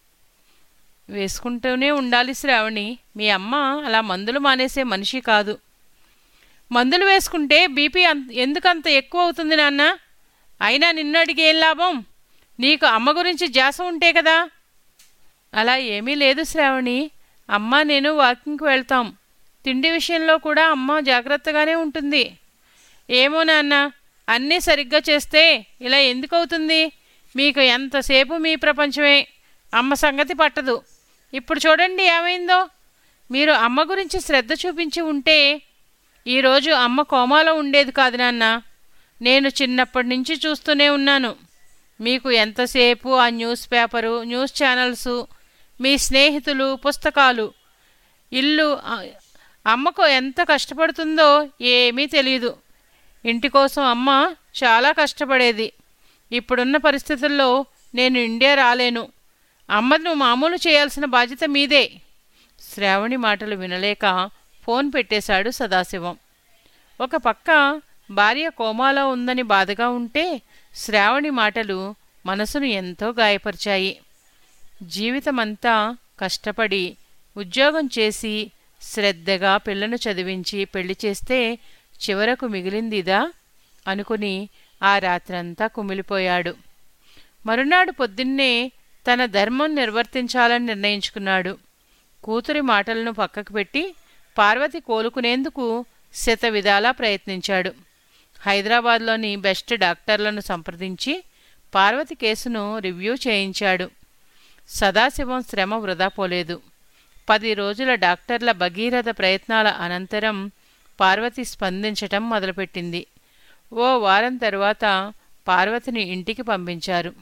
వేసుకుంటూనే ఉండాలి శ్రావణి మీ అమ్మ అలా మందులు మానేసే మనిషి కాదు మందులు వేసుకుంటే బీపీ అంత ఎందుకంత ఎక్కువ అవుతుంది నాన్న అయినా నిన్ను అడిగి ఏం లాభం నీకు అమ్మ గురించి జాస ఉంటే కదా అలా ఏమీ లేదు శ్రావణి అమ్మ నేను వాకింగ్కి వెళ్తాం తిండి విషయంలో కూడా అమ్మ జాగ్రత్తగానే ఉంటుంది ఏమో నాన్న అన్నీ సరిగ్గా చేస్తే ఇలా ఎందుకు అవుతుంది మీకు ఎంతసేపు మీ ప్రపంచమే అమ్మ సంగతి పట్టదు ఇప్పుడు చూడండి ఏమైందో మీరు అమ్మ గురించి శ్రద్ధ చూపించి ఉంటే ఈరోజు అమ్మ కోమాలో ఉండేది కాదు నాన్న నేను చిన్నప్పటి నుంచి చూస్తూనే ఉన్నాను మీకు ఎంతసేపు ఆ న్యూస్ పేపరు న్యూస్ ఛానల్సు మీ స్నేహితులు పుస్తకాలు ఇల్లు ఆ, అమ్మకు ఎంత కష్టపడుతుందో ఏమీ తెలియదు ఇంటి కోసం అమ్మ చాలా కష్టపడేది ఇప్పుడున్న పరిస్థితుల్లో నేను ఇండియా రాలేను అమ్మను మామూలు చేయాల్సిన బాధ్యత మీదే శ్రావణి మాటలు వినలేక ఫోన్ పెట్టేశాడు సదాశివం ఒక పక్క భార్య కోమాలో ఉందని బాధగా ఉంటే శ్రావణి మాటలు మనసును ఎంతో గాయపరిచాయి జీవితమంతా కష్టపడి ఉద్యోగం చేసి శ్రద్ధగా పిల్లను చదివించి పెళ్లి చేస్తే చివరకు మిగిలిందిదా అనుకుని ఆ రాత్రంతా కుమిలిపోయాడు మరునాడు పొద్దున్నే తన ధర్మం నిర్వర్తించాలని నిర్ణయించుకున్నాడు కూతురి మాటలను పక్కకు పెట్టి పార్వతి కోలుకునేందుకు శత విధాలా ప్రయత్నించాడు హైదరాబాద్లోని బెస్ట్ డాక్టర్లను సంప్రదించి పార్వతి కేసును రివ్యూ చేయించాడు సదాశివం శ్రమ వృధా పోలేదు పది రోజుల డాక్టర్ల భగీరథ ప్రయత్నాల అనంతరం పార్వతి స్పందించటం మొదలుపెట్టింది ఓ వారం తరువాత పార్వతిని ఇంటికి పంపించారు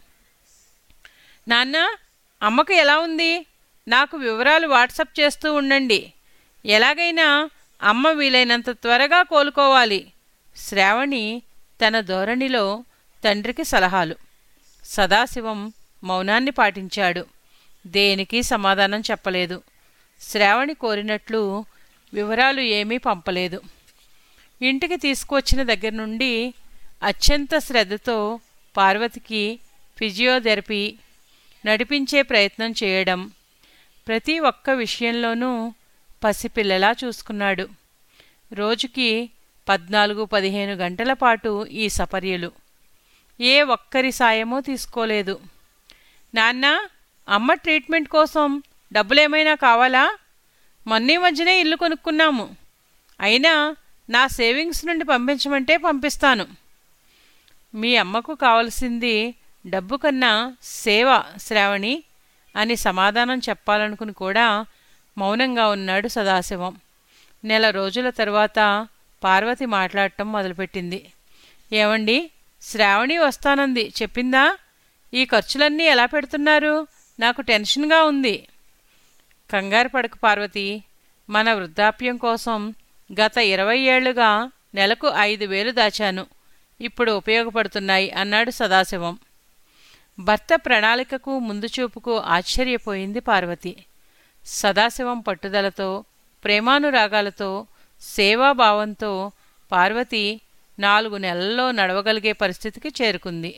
నాన్న అమ్మకు ఎలా ఉంది నాకు వివరాలు వాట్సప్ చేస్తూ ఉండండి ఎలాగైనా అమ్మ వీలైనంత త్వరగా కోలుకోవాలి శ్రావణి తన ధోరణిలో తండ్రికి సలహాలు సదాశివం మౌనాన్ని పాటించాడు దేనికి సమాధానం చెప్పలేదు శ్రావణి కోరినట్లు వివరాలు ఏమీ పంపలేదు ఇంటికి తీసుకువచ్చిన దగ్గర నుండి అత్యంత శ్రద్ధతో పార్వతికి ఫిజియోథెరపీ నడిపించే ప్రయత్నం చేయడం ప్రతి ఒక్క విషయంలోనూ పసిపిల్లలా చూసుకున్నాడు రోజుకి పద్నాలుగు పదిహేను గంటల పాటు ఈ సపర్యలు ఏ ఒక్కరి సాయమూ తీసుకోలేదు నాన్న అమ్మ ట్రీట్మెంట్ కోసం డబ్బులేమైనా కావాలా మొన్నీ మధ్యనే ఇల్లు కొనుక్కున్నాము అయినా నా సేవింగ్స్ నుండి పంపించమంటే పంపిస్తాను మీ అమ్మకు కావలసింది డబ్బు కన్నా సేవ శ్రావణి అని సమాధానం చెప్పాలనుకుని కూడా మౌనంగా ఉన్నాడు సదాశివం నెల రోజుల తరువాత పార్వతి మాట్లాడటం మొదలుపెట్టింది ఏమండి శ్రావణి వస్తానంది చెప్పిందా ఈ ఖర్చులన్నీ ఎలా పెడుతున్నారు నాకు టెన్షన్గా ఉంది కంగారు పడక పార్వతి మన వృద్ధాప్యం కోసం గత ఇరవై ఏళ్లుగా నెలకు ఐదు వేలు దాచాను ఇప్పుడు ఉపయోగపడుతున్నాయి అన్నాడు సదాశివం భర్త ప్రణాళికకు ముందు చూపుకు ఆశ్చర్యపోయింది పార్వతి సదాశివం పట్టుదలతో ప్రేమానురాగాలతో సేవాభావంతో పార్వతి నాలుగు నెలల్లో నడవగలిగే పరిస్థితికి చేరుకుంది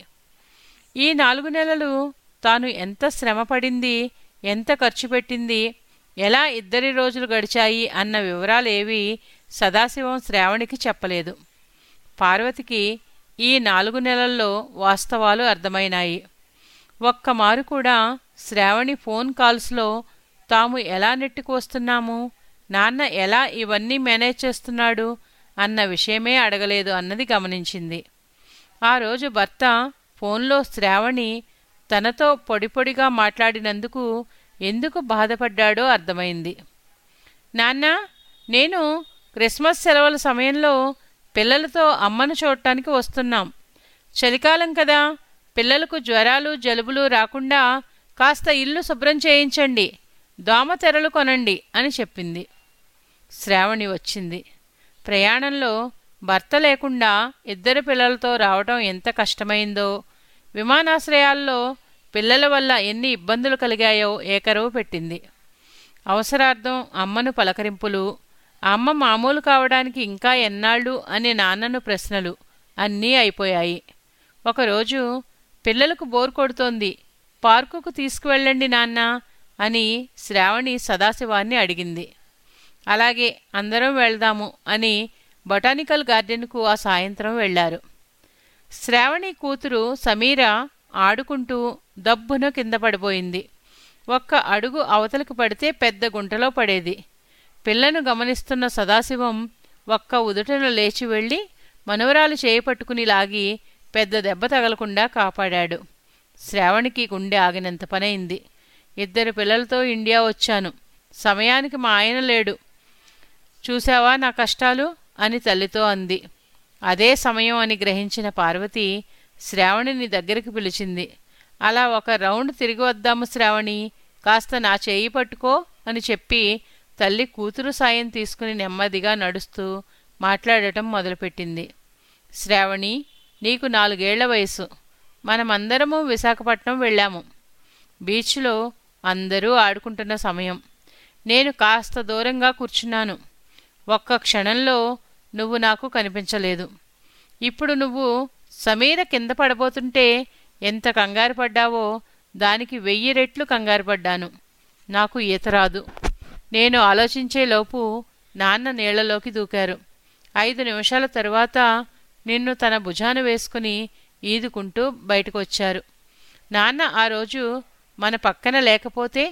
ఈ నాలుగు నెలలు తాను ఎంత శ్రమపడింది ఎంత ఖర్చు పెట్టింది ఎలా ఇద్దరి రోజులు గడిచాయి అన్న వివరాలేవి సదాశివం శ్రావణికి చెప్పలేదు పార్వతికి ఈ నాలుగు నెలల్లో వాస్తవాలు అర్థమైనాయి ఒక్కమారు కూడా శ్రావణి ఫోన్ కాల్స్లో తాము ఎలా నెట్టుకు వస్తున్నాము నాన్న ఎలా ఇవన్నీ మేనేజ్ చేస్తున్నాడు అన్న విషయమే అడగలేదు అన్నది గమనించింది ఆ రోజు భర్త ఫోన్లో శ్రావణి తనతో పొడి పొడిగా మాట్లాడినందుకు ఎందుకు బాధపడ్డాడో అర్థమైంది నాన్న నేను క్రిస్మస్ సెలవుల సమయంలో పిల్లలతో అమ్మను చూడటానికి వస్తున్నాం చలికాలం కదా పిల్లలకు జ్వరాలు జలుబులు రాకుండా కాస్త ఇల్లు శుభ్రం చేయించండి దోమ తెరలు కొనండి అని చెప్పింది శ్రావణి వచ్చింది ప్రయాణంలో భర్త లేకుండా ఇద్దరు పిల్లలతో రావటం ఎంత కష్టమైందో విమానాశ్రయాల్లో పిల్లల వల్ల ఎన్ని ఇబ్బందులు కలిగాయో ఏకరువు పెట్టింది అవసరార్థం అమ్మను పలకరింపులు అమ్మ మామూలు కావడానికి ఇంకా ఎన్నాళ్ళు అనే నాన్నను ప్రశ్నలు అన్నీ అయిపోయాయి ఒకరోజు పిల్లలకు బోర్ కొడుతోంది పార్కుకు తీసుకువెళ్ళండి నాన్న అని శ్రావణి సదాశివాన్ని అడిగింది అలాగే అందరం వెళ్దాము అని బొటానికల్ గార్డెన్కు ఆ సాయంత్రం వెళ్లారు శ్రావణి కూతురు సమీర ఆడుకుంటూ దబ్బున కింద పడిపోయింది ఒక్క అడుగు అవతలకు పడితే పెద్ద గుంటలో పడేది పిల్లను గమనిస్తున్న సదాశివం ఒక్క ఉదుటన లేచి వెళ్ళి మనవరాలు చేయిపట్టుకుని లాగి పెద్ద దెబ్బ తగలకుండా కాపాడాడు శ్రావణికి గుండె ఆగినంత పనైంది ఇద్దరు పిల్లలతో ఇండియా వచ్చాను సమయానికి మా ఆయన లేడు చూశావా నా కష్టాలు అని తల్లితో అంది అదే సమయం అని గ్రహించిన పార్వతి శ్రావణిని దగ్గరికి పిలిచింది అలా ఒక రౌండ్ తిరిగి వద్దాము శ్రావణి కాస్త నా చేయి పట్టుకో అని చెప్పి తల్లి కూతురు సాయం తీసుకుని నెమ్మదిగా నడుస్తూ మాట్లాడటం మొదలుపెట్టింది శ్రావణి నీకు నాలుగేళ్ల వయసు మనమందరము విశాఖపట్నం వెళ్ళాము బీచ్లో అందరూ ఆడుకుంటున్న సమయం నేను కాస్త దూరంగా కూర్చున్నాను ఒక్క క్షణంలో నువ్వు నాకు కనిపించలేదు ఇప్పుడు నువ్వు సమీర కింద పడబోతుంటే ఎంత కంగారు పడ్డావో దానికి వెయ్యి రెట్లు కంగారు పడ్డాను నాకు ఈత రాదు నేను ఆలోచించేలోపు నాన్న నీళ్లలోకి దూకారు ఐదు నిమిషాల తరువాత నిన్ను తన భుజాన వేసుకుని ఈదుకుంటూ బయటకు వచ్చారు నాన్న ఆ రోజు మన పక్కన లేకపోతే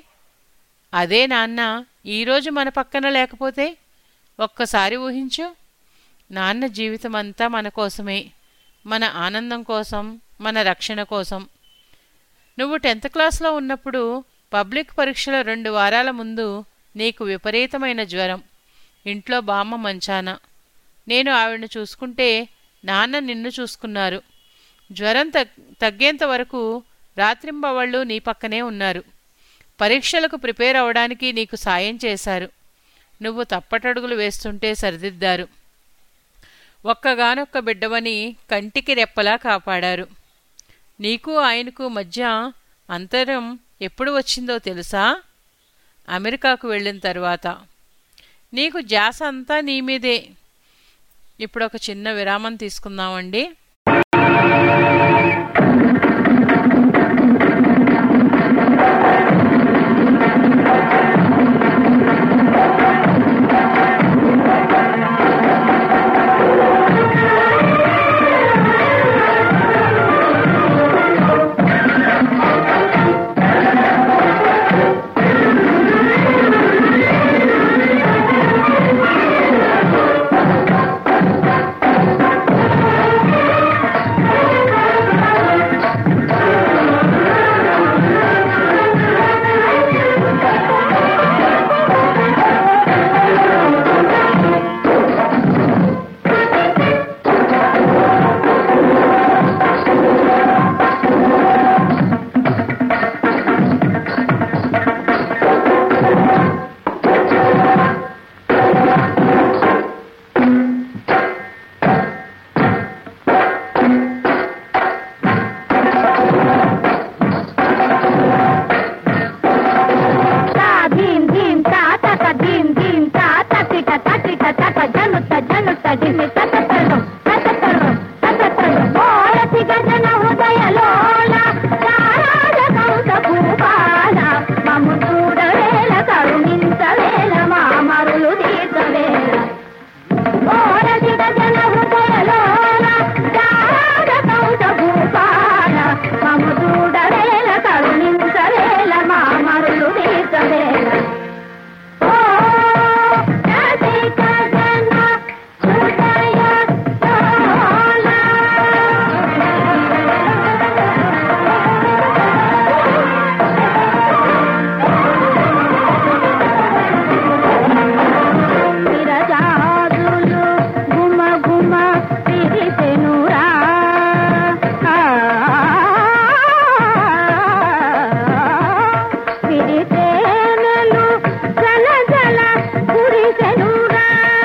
అదే నాన్న ఈరోజు మన పక్కన లేకపోతే ఒక్కసారి ఊహించు నాన్న జీవితం అంతా మన కోసమే మన ఆనందం కోసం మన రక్షణ కోసం నువ్వు టెన్త్ క్లాస్లో ఉన్నప్పుడు పబ్లిక్ పరీక్షల రెండు వారాల ముందు నీకు విపరీతమైన జ్వరం ఇంట్లో బామ్మ మంచాన నేను ఆవిడను చూసుకుంటే నాన్న నిన్ను చూసుకున్నారు జ్వరం తగ్ తగ్గేంత వరకు రాత్రింబవళ్ళు నీ పక్కనే ఉన్నారు పరీక్షలకు ప్రిపేర్ అవడానికి నీకు సాయం చేశారు నువ్వు తప్పటడుగులు వేస్తుంటే సరిదిద్దారు ఒక్కగానొక్క బిడ్డవని కంటికి రెప్పలా కాపాడారు నీకు ఆయనకు మధ్య అంతరం ఎప్పుడు వచ్చిందో తెలుసా అమెరికాకు వెళ్ళిన తర్వాత నీకు జాస అంతా నీ మీదే ఇప్పుడు ఒక చిన్న విరామం తీసుకుందామండి ధీం ధీం తా తక ధీం ధీం తా తటిక తటిక తక జనుత జనుత జిమి తతతరం తతతరం తతతరం ఓరతి గజన హృదయలోల నారాజ కంస భూపాల మము చూడవేల కరుణించవేల మామరులు తీర్చవేల ఓరతి గజన హృదయలోల నారాజ కంస భూపాల మము చూడవేల కరుణించవేల మామరులు తీర్చవేల ఓ రసిక జన హృదయ విరజాదులు గుమ గుమ పిరిసెనురా పిరిసేనలు జల జల కురిసెనురా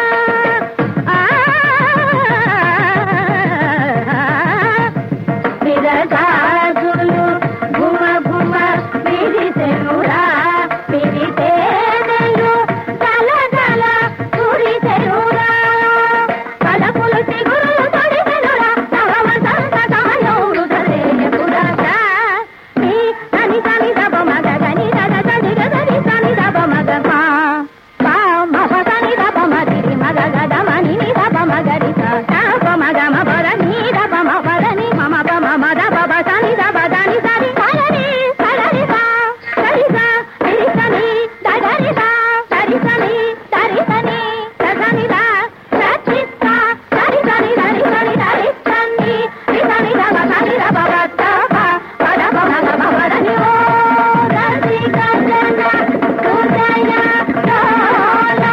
విరజాదులు గుమ గుమ పిరిసెనురా పిరిసేనలు జల జల కురిసెనురా పలకులు చిగురులు తొడిసెనురా నవమ సంతకాయౌరు దరేపురగా నీ తని తని దబ మగ గని దద దడి గదని తని దబ మగ పా పా మప తని దబ మదిరి మగ గద మని ని దబ మగరి సా దబ మగ మబర నీ దబ మబర ని మమ ప మమ దబ బ తని దబ దని సరి సరి సరి సా సరి సా సరి సని దరి సా సరి సని సరి సని సని దా సరి సా సరి సని దరి సని దరి సని రి సని దబ సని దబ బ దబ పద బ మగ మబర ని ఓ దరి గజన హృదయ డోలా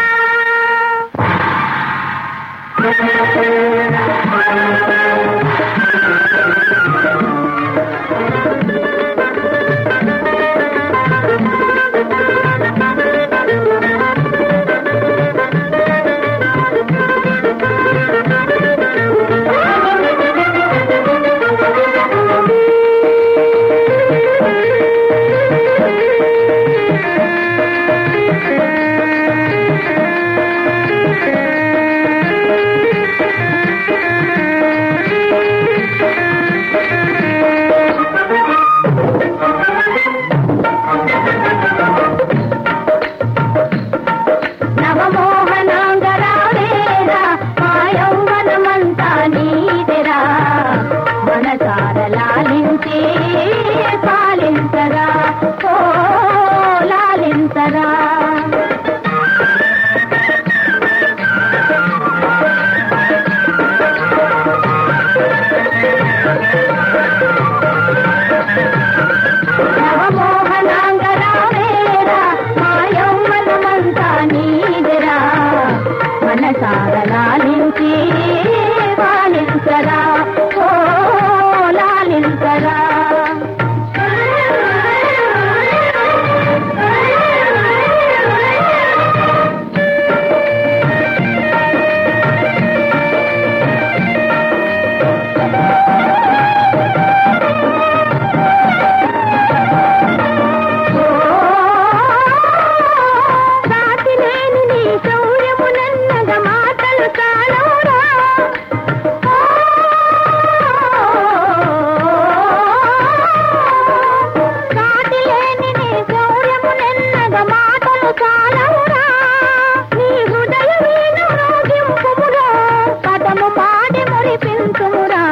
చేతురా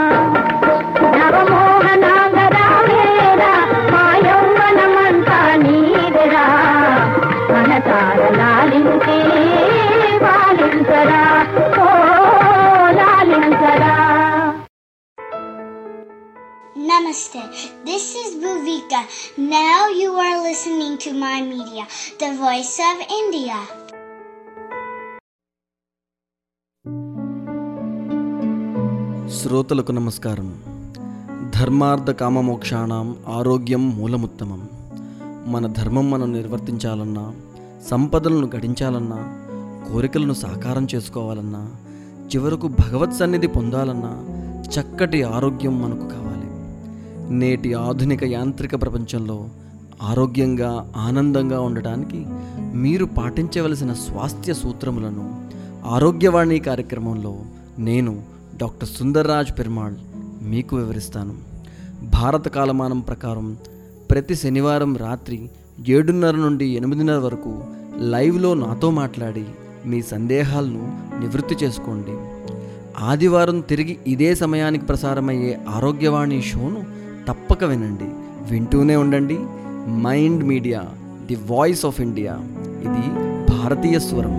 నవమోహనాంగరావేరా మా యౌవనమంతా నీదెరా మనసార లాలించే పాలించరా ఓ లాలించరా Namaste. This is Bhuvika. Now you are listening to my media, the voice of India. శ్రోతలకు నమస్కారం ధర్మార్థ కామమోక్షాణం ఆరోగ్యం మూలముత్తమం మన ధర్మం మనం నిర్వర్తించాలన్నా సంపదలను గడించాలన్నా కోరికలను సాకారం చేసుకోవాలన్నా చివరకు భగవత్ సన్నిధి పొందాలన్నా చక్కటి ఆరోగ్యం మనకు కావాలి నేటి ఆధునిక యాంత్రిక ప్రపంచంలో ఆరోగ్యంగా ఆనందంగా ఉండటానికి మీరు పాటించవలసిన స్వాస్థ్య సూత్రములను ఆరోగ్యవాణి కార్యక్రమంలో నేను డాక్టర్ సుందర్రాజ్ పెరుమాళ్ మీకు వివరిస్తాను భారత కాలమానం ప్రకారం ప్రతి శనివారం రాత్రి ఏడున్నర నుండి ఎనిమిదిన్నర వరకు లైవ్లో నాతో మాట్లాడి మీ సందేహాలను నివృత్తి చేసుకోండి ఆదివారం తిరిగి ఇదే సమయానికి ప్రసారమయ్యే ఆరోగ్యవాణి షోను తప్పక వినండి వింటూనే ఉండండి Mind Media the voice of India ఇది భారతీయ స్వరం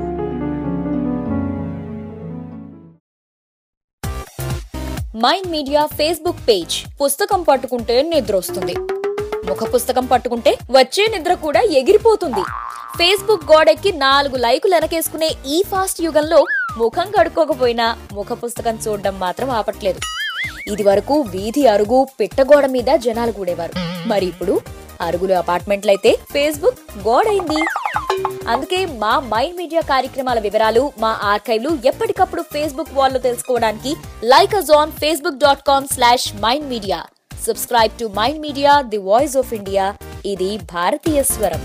మైండ్ మీడియా ఫేస్బుక్ పేజ్ పుస్తకం పట్టుకుంటే నిద్రొస్తుంది ముఖ పుస్తకం పట్టుకుంటే వచ్చే నిద్ర కూడా ఎగిరిపోతుంది ఫేస్బుక్ గోడెక్కి నాలుగు లైకులు వెనకేసుకునే ఈ ఫాస్ట్ యుగంలో ముఖం కడుక్కోకపోయినా ముఖ పుస్తకం చూడడం మాత్రం ఆపట్లేదు ఇది వరకు వీధి అరుగు పిట్టగోడ మీద జనాలు కూడేవారు మరి ఇప్పుడు అరుగులు అపార్ట్మెంట్లయితే ఫేస్బుక్ గోడైంది అందుకే మా మైండ్ మీడియా కార్యక్రమాల వివరాలు మా ఆర్కైవ్లు ఎప్పటికప్పుడు ఫేస్బుక్ వాల్లో తెలుసుకోవడానికి like us on Facebook dot com slash Mind Media subscribe to Mind Media the voice of India ఇది భారతీయ స్వరం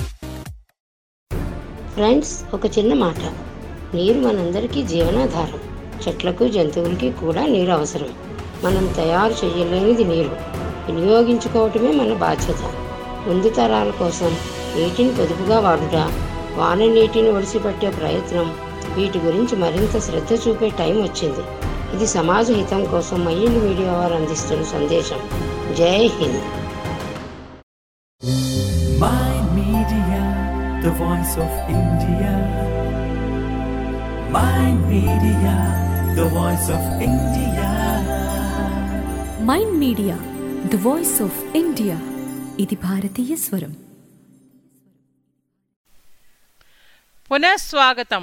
ఫ్రెండ్స్ ఒక చిన్న మాట నీరు మనందరికీ జీవనాధారం చెట్లకు జంతువులకి కూడా నీరు అవసరం మనం తయారు చేయలేనిది నీరు వినియోగించుకోవటమే మన బాధ్యత ముందు తరాల కోసం నీటిని పొదుపుగా వాడుట వాన నీటిని ఒడిసిపట్టే ప్రయత్నం వీటి గురించి మరింత శ్రద్ధ చూపే టైం వచ్చింది ఇది సమాజ హితం కోసం మైండ్ మీడియా వారు అందిస్తున్న సందేశం జై Hind Mind Media, the voice of India. Mind Media, the voice of India. Mind Media the voice of India ఇది భారతీయ స్వరం పునఃస్వాగతం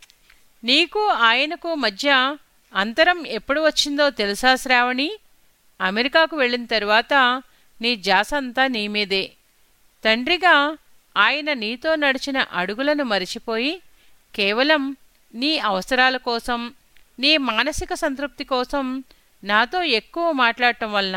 నీకు ఆయనకు మధ్య అంతరం ఎప్పుడు వచ్చిందో తెలుసా శ్రావణి అమెరికాకు వెళ్ళిన తరువాత నీ జాస అంతా నీ మీదే తండ్రిగా ఆయన నీతో నడిచిన అడుగులను మరిచిపోయి కేవలం నీ అవసరాల కోసం నీ మానసిక సంతృప్తి కోసం నాతో ఎక్కువ మాట్లాడటం వలన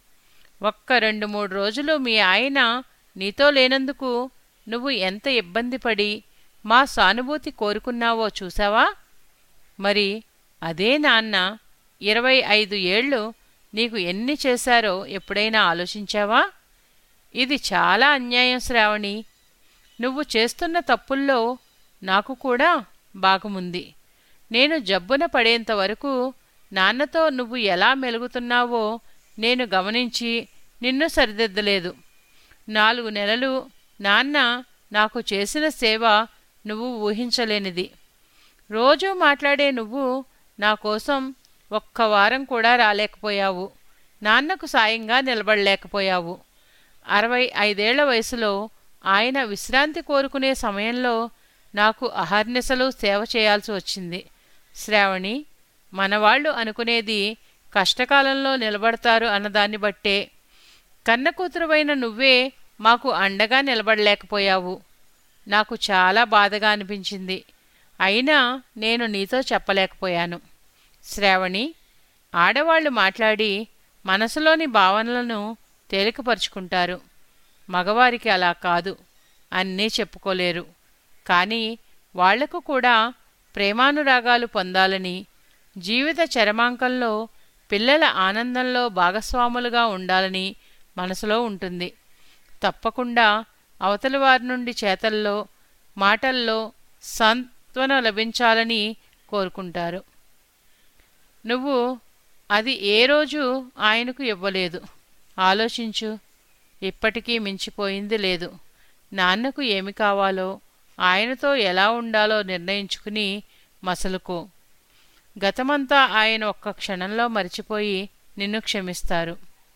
ఒక్క రెండు మూడు రోజులు మీ ఆయన నీతో లేనందుకు నువ్వు ఎంత ఇబ్బంది పడి మా సానుభూతి కోరుకున్నావో చూసావా మరి అదే నాన్న ఇరవై ఐదు ఏళ్ళు నీకు ఎన్ని చేశారో ఎప్పుడైనా ఆలోచించావా ఇది చాలా అన్యాయం శ్రావణి నువ్వు చేస్తున్న తప్పుల్లో నాకు కూడా భాగముంది నేను జబ్బున పడేంత వరకు నాన్నతో నువ్వు ఎలా మెలుగుతున్నావో నేను గమనించి నిన్ను సరిదిద్దలేదు నాలుగు నెలలు నాన్న నాకు చేసిన సేవ నువ్వు ఊహించలేనిది రోజూ మాట్లాడే నువ్వు నా కోసం ఒక్క వారం కూడా రాలేకపోయావు నాన్నకు సాయంగా నిలబడలేకపోయావు అరవై ఐదేళ్ల వయసులో ఆయన విశ్రాంతి కోరుకునే సమయంలో నాకు అహర్నిశలు సేవ చేయాల్సి వచ్చింది శ్రావణి మనవాళ్ళు అనుకునేది కష్టకాలంలో నిలబడతారు అన్నదాన్ని బట్టే కన్న కూతురువైన నువ్వే మాకు అండగా నిలబడలేకపోయావు నాకు చాలా బాధగా అనిపించింది అయినా నేను నీతో చెప్పలేకపోయాను శ్రావణి ఆడవాళ్లు మాట్లాడి మనసులోని భావనలను తేలికపరుచుకుంటారు మగవారికి అలా కాదు అన్నీ చెప్పుకోలేరు కానీ వాళ్లకు కూడా ప్రేమానురాగాలు పొందాలని జీవిత చరమాంకంలో పిల్లల ఆనందంలో భాగస్వాములుగా ఉండాలని మనసులో ఉంటుంది తప్పకుండా అవతలి వారి నుండి చేతల్లో మాటల్లో సాంత్వన లభించాలని కోరుకుంటారు నువ్వు అది ఏ రోజు ఆయనకు ఇవ్వలేదు ఆలోచించు ఇప్పటికీ మించిపోయింది లేదు నాన్నకు ఏమి కావాలో ఆయనతో ఎలా ఉండాలో నిర్ణయించుకుని మసలుకో గతమంతా ఆయన ఒక్క క్షణంలో మరిచిపోయి నిన్ను క్షమిస్తారు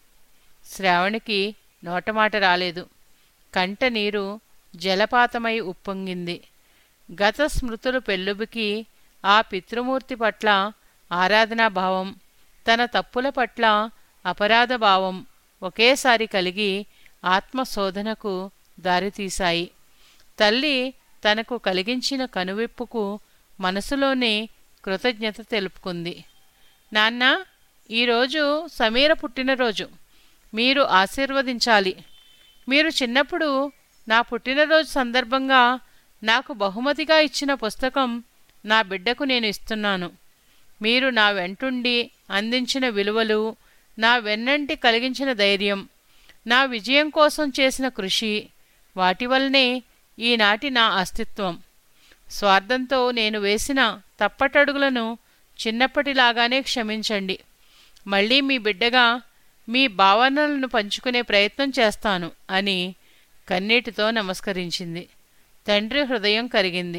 శ్రావణికి నోటమాట రాలేదు కంట నీరు జలపాతమై ఉప్పొంగింది గత స్మృతులు పెళ్ళుబికి ఆ పితృమూర్తి పట్ల ఆరాధనాభావం తన తప్పుల పట్ల అపరాధ భావం ఒకేసారి కలిగి ఆత్మశోధనకు దారితీశాయి తల్లి తనకు కలిగించిన కనువిప్పుకు మనసులోనే కృతజ్ఞత తెలుపుకుంది నాన్న ఈరోజు సమీర పుట్టినరోజు మీరు ఆశీర్వదించాలి మీరు చిన్నప్పుడు నా పుట్టినరోజు సందర్భంగా నాకు బహుమతిగా ఇచ్చిన పుస్తకం నా బిడ్డకు నేను ఇస్తున్నాను మీరు నా వెంటుండి అందించిన విలువలు నా వెన్నంటి కలిగించిన ధైర్యం నా విజయం కోసం చేసిన కృషి వాటి వల్లనే ఈనాటి నా అస్తిత్వం స్వార్థంతో నేను వేసిన తప్పటడుగులను చిన్నప్పటిలాగానే క్షమించండి మళ్ళీ మీ బిడ్డగా మీ భావనలను పంచుకునే ప్రయత్నం చేస్తాను అని కన్నీటితో నమస్కరించింది తండ్రి హృదయం కరిగింది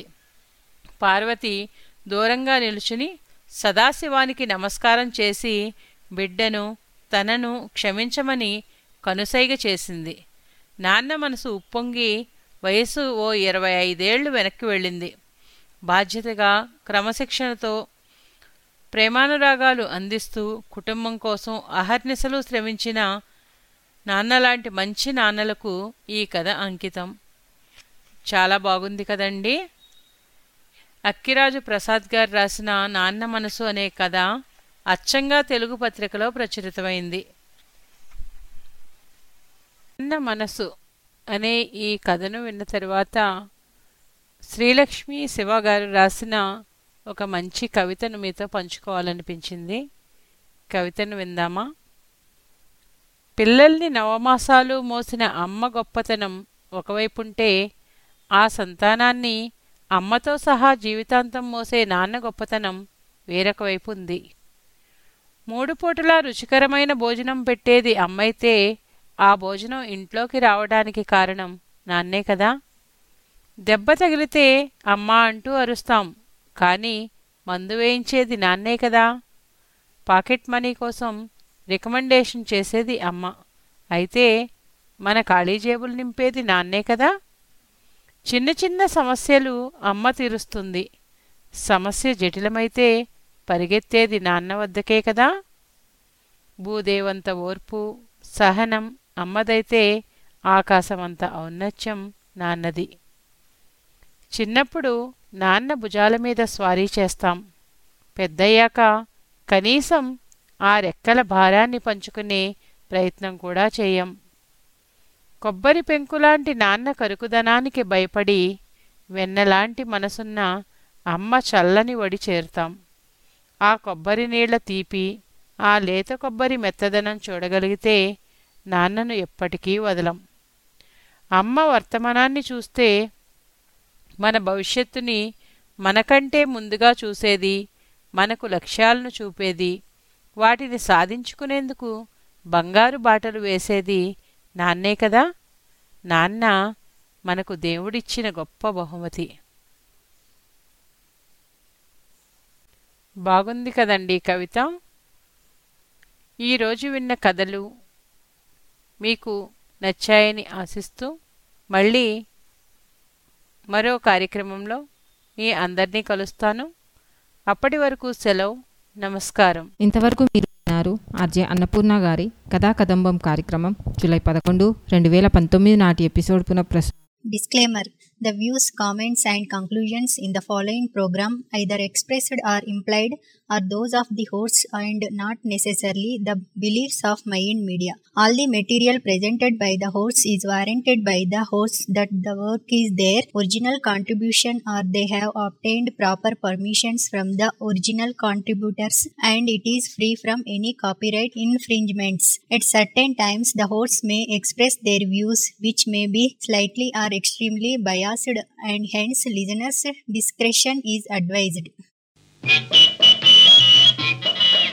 పార్వతి దూరంగా నిలుచుని సదాశివానికి నమస్కారం చేసి బిడ్డను తనను క్షమించమని కనుసైగ చేసింది నాన్న మనసు ఉప్పొంగి వయసు ఓ ఇరవై ఐదేళ్లు వెనక్కి వెళ్ళింది బాధ్యతగా క్రమశిక్షణతో ప్రేమానురాగాలు అందిస్తూ కుటుంబం కోసం అహర్నిశలు శ్రమించిన నాన్నలాంటి మంచి నాన్నలకు ఈ కథ అంకితం చాలా బాగుంది కదండి అక్కిరాజు ప్రసాద్ గారు రాసిన నాన్న మనసు అనే కథ అచ్చంగా తెలుగు పత్రికలో ప్రచురితమైంది నాన్న మనసు అనే ఈ కథను విన్న తరువాత శ్రీలక్ష్మి శివ గారు రాసిన ఒక మంచి కవితను మీతో పంచుకోవాలనిపించింది కవితను విందామా పిల్లల్ని నవమాసాలు మోసిన అమ్మ గొప్పతనం ఒకవైపుంటే ఆ సంతానాన్ని అమ్మతో సహా జీవితాంతం మోసే నాన్న గొప్పతనం వేరొక వైపు ఉంది మూడు పూటలా రుచికరమైన భోజనం పెట్టేది అమ్మైతే ఆ భోజనం ఇంట్లోకి రావడానికి కారణం నాన్నే కదా దెబ్బ తగిలితే అమ్మా అంటూ అరుస్తాం కానీ మందు వేయించేది నాన్నే కదా పాకెట్ మనీ కోసం రికమెండేషన్ చేసేది అమ్మ అయితే మన ఖాళీ జేబులు నింపేది నాన్నే కదా చిన్న చిన్న సమస్యలు అమ్మ తీరుస్తుంది సమస్య జటిలమైతే పరిగెత్తేది నాన్న వద్దకే కదా భూదేవంత ఓర్పు సహనం అమ్మదైతే ఆకాశమంత ఔన్నత్యం నాన్నది చిన్నప్పుడు నాన్న భుజాల మీద స్వారీ చేస్తాం పెద్దయ్యాక కనీసం ఆ రెక్కల భారాన్ని పంచుకునే ప్రయత్నం కూడా చేయం కొబ్బరి పెంకులాంటి నాన్న కరుకుదనానికి భయపడి వెన్నలాంటి మనసున్న అమ్మ చల్లని వడి చేరుతాం ఆ కొబ్బరి నీళ్ల తీపి ఆ లేత కొబ్బరి మెత్తదనం చూడగలిగితే నాన్నను ఎప్పటికీ వదలం అమ్మ వర్తమానాన్ని చూస్తే మన భవిష్యత్తుని మనకంటే ముందుగా చూసేది మనకు లక్ష్యాలను చూపేది వాటిని సాధించుకునేందుకు బంగారు బాటలు వేసేది నాన్నే కదా నాన్న మనకు దేవుడిచ్చిన గొప్ప బహుమతి బాగుంది కదండి కవిత ఈరోజు విన్న కథలు మీకు నచ్చాయని ఆశిస్తూ మళ్ళీ మరో కార్యక్రమంలో మీ అందరినీ కలుస్తాను అప్పటి వరకు సెలవు నమస్కారం ఇంతవరకు మీరు విన్నారు ఆర్జే అన్నపూర్ణ గారి కథా కదంబం కార్యక్రమం జూలై పదకొండు రెండు వేల పంతొమ్మిది నాటి ఎపిసోడ్ పునఃప్రసారం Disclaimer The views, comments, and conclusions in the following program, either expressed or implied, are those of the hosts and not necessarily the beliefs of Mayan Media. All the material presented by the hosts is warranted by the hosts that the work is their original contribution or they have obtained proper permissions from the original contributors and it is free from any copyright infringements. At certain times, the hosts may express their views which may be slightly or extremely biased and hence listeners' discretion is advised.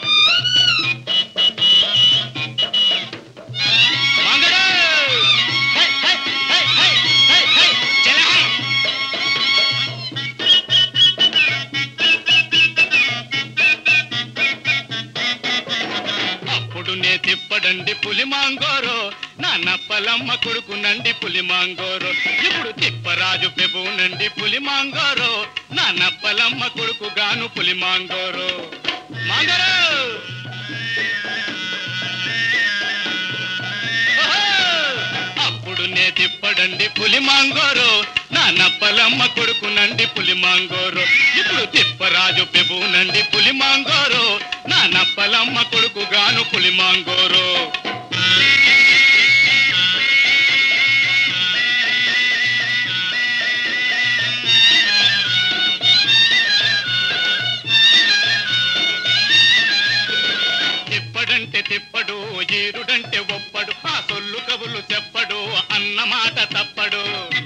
అప్పుడు నే తిప్పడండి పులి మాంగోరో నా నప్పలమ్మ కొడుకునండి పులి మాంగోరో ఇప్పుడు తిప్పరాజు పెబునండి పులి మాంగోరో నా నప్పలమ్మ కొడుకు గాను పులి మాంగోరో మాంగోరో అప్పుడు నే తిప్పడండి పులి మాంగోరో నా నప్పలమ్మ కొడుకునండి పులి మాంగోరో ఇప్పుడు తిప్పరాజు పెబునండి పులి మాంగోరో నా నప్పలమ్మ కొడుకు గాను పులి మాంగోరో తిప్పడంటే తిప్పడు ఈరుడంటే ఒప్పడు ఆ సొల్లు కబులు చెప్పడు అన్న మాట తప్పడు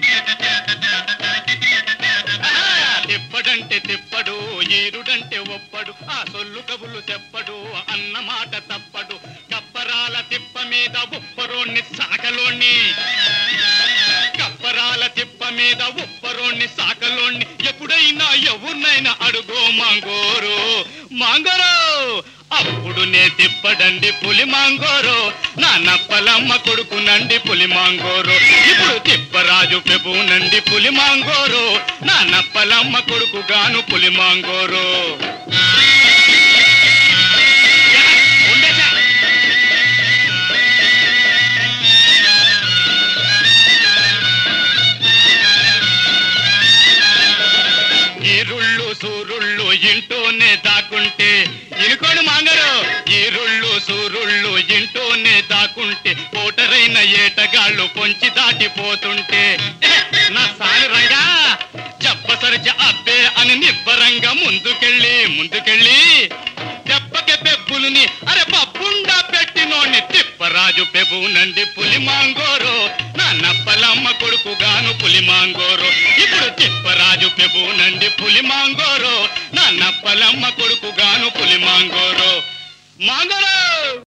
ఆహా! తిప్పడంటే తిప్పడు ఈరుడంటే ఒప్పడు ఆ సొల్లు కబులు చెప్పడు అన్న మాట తప్పడు కప్పరాల తిప్ప మీద ఉప్పరోణ్ణి సాకలోణ్ణి కప్పరాల తిప్ప మీద ఉప్పరోణ్ణి సాకలోణ్ణి ఎప్పుడైనా ఎవరినైనా అడుగో మాంగోరు మాంగోరో అప్పుడు నే తిప్పడండి పులి మాంగోరో నా నప్పలమ్మ కొడుకునండి పులి మాంగోరో ఇప్పుడు తిప్పరాజు పెబునండి పులి మాంగోరో నా నప్పలమ్మ కొడుకు గాను పులి మాంగోరో ఈరుళ్ళు సూరుళ్ళు ఇంటోనే దాక్కుంటే ఇనుకోడు మాంగరు ఈరుళ్ళు సూరుళ్ళు ఇంటోనే దాక్కుంటే ఓటరైన ఏటగాళ్ళు పొంచి దాటిపోతుంటే "ఎహె, నా సాని రంగా చెప్పసరిచ అబ్బే అని నిబ్బరంగా ముందుకెళ్ళి ముందుకెళ్ళి దెబ్బకి పెబ్బులుని అరే పప్పుండా పెట్టినోని తిప్పరాజు పెబునండి పులి మాంగోరో నా నప్పలమ్మ కొడుకు గాను పులి మాంగోరో ఇప్పుడు తిప్పరాజు పెబునండి పులి మాంగోరో నా నప్పలమ్మ కొడుకు గాను పులి మాంగోరో మాంగోరో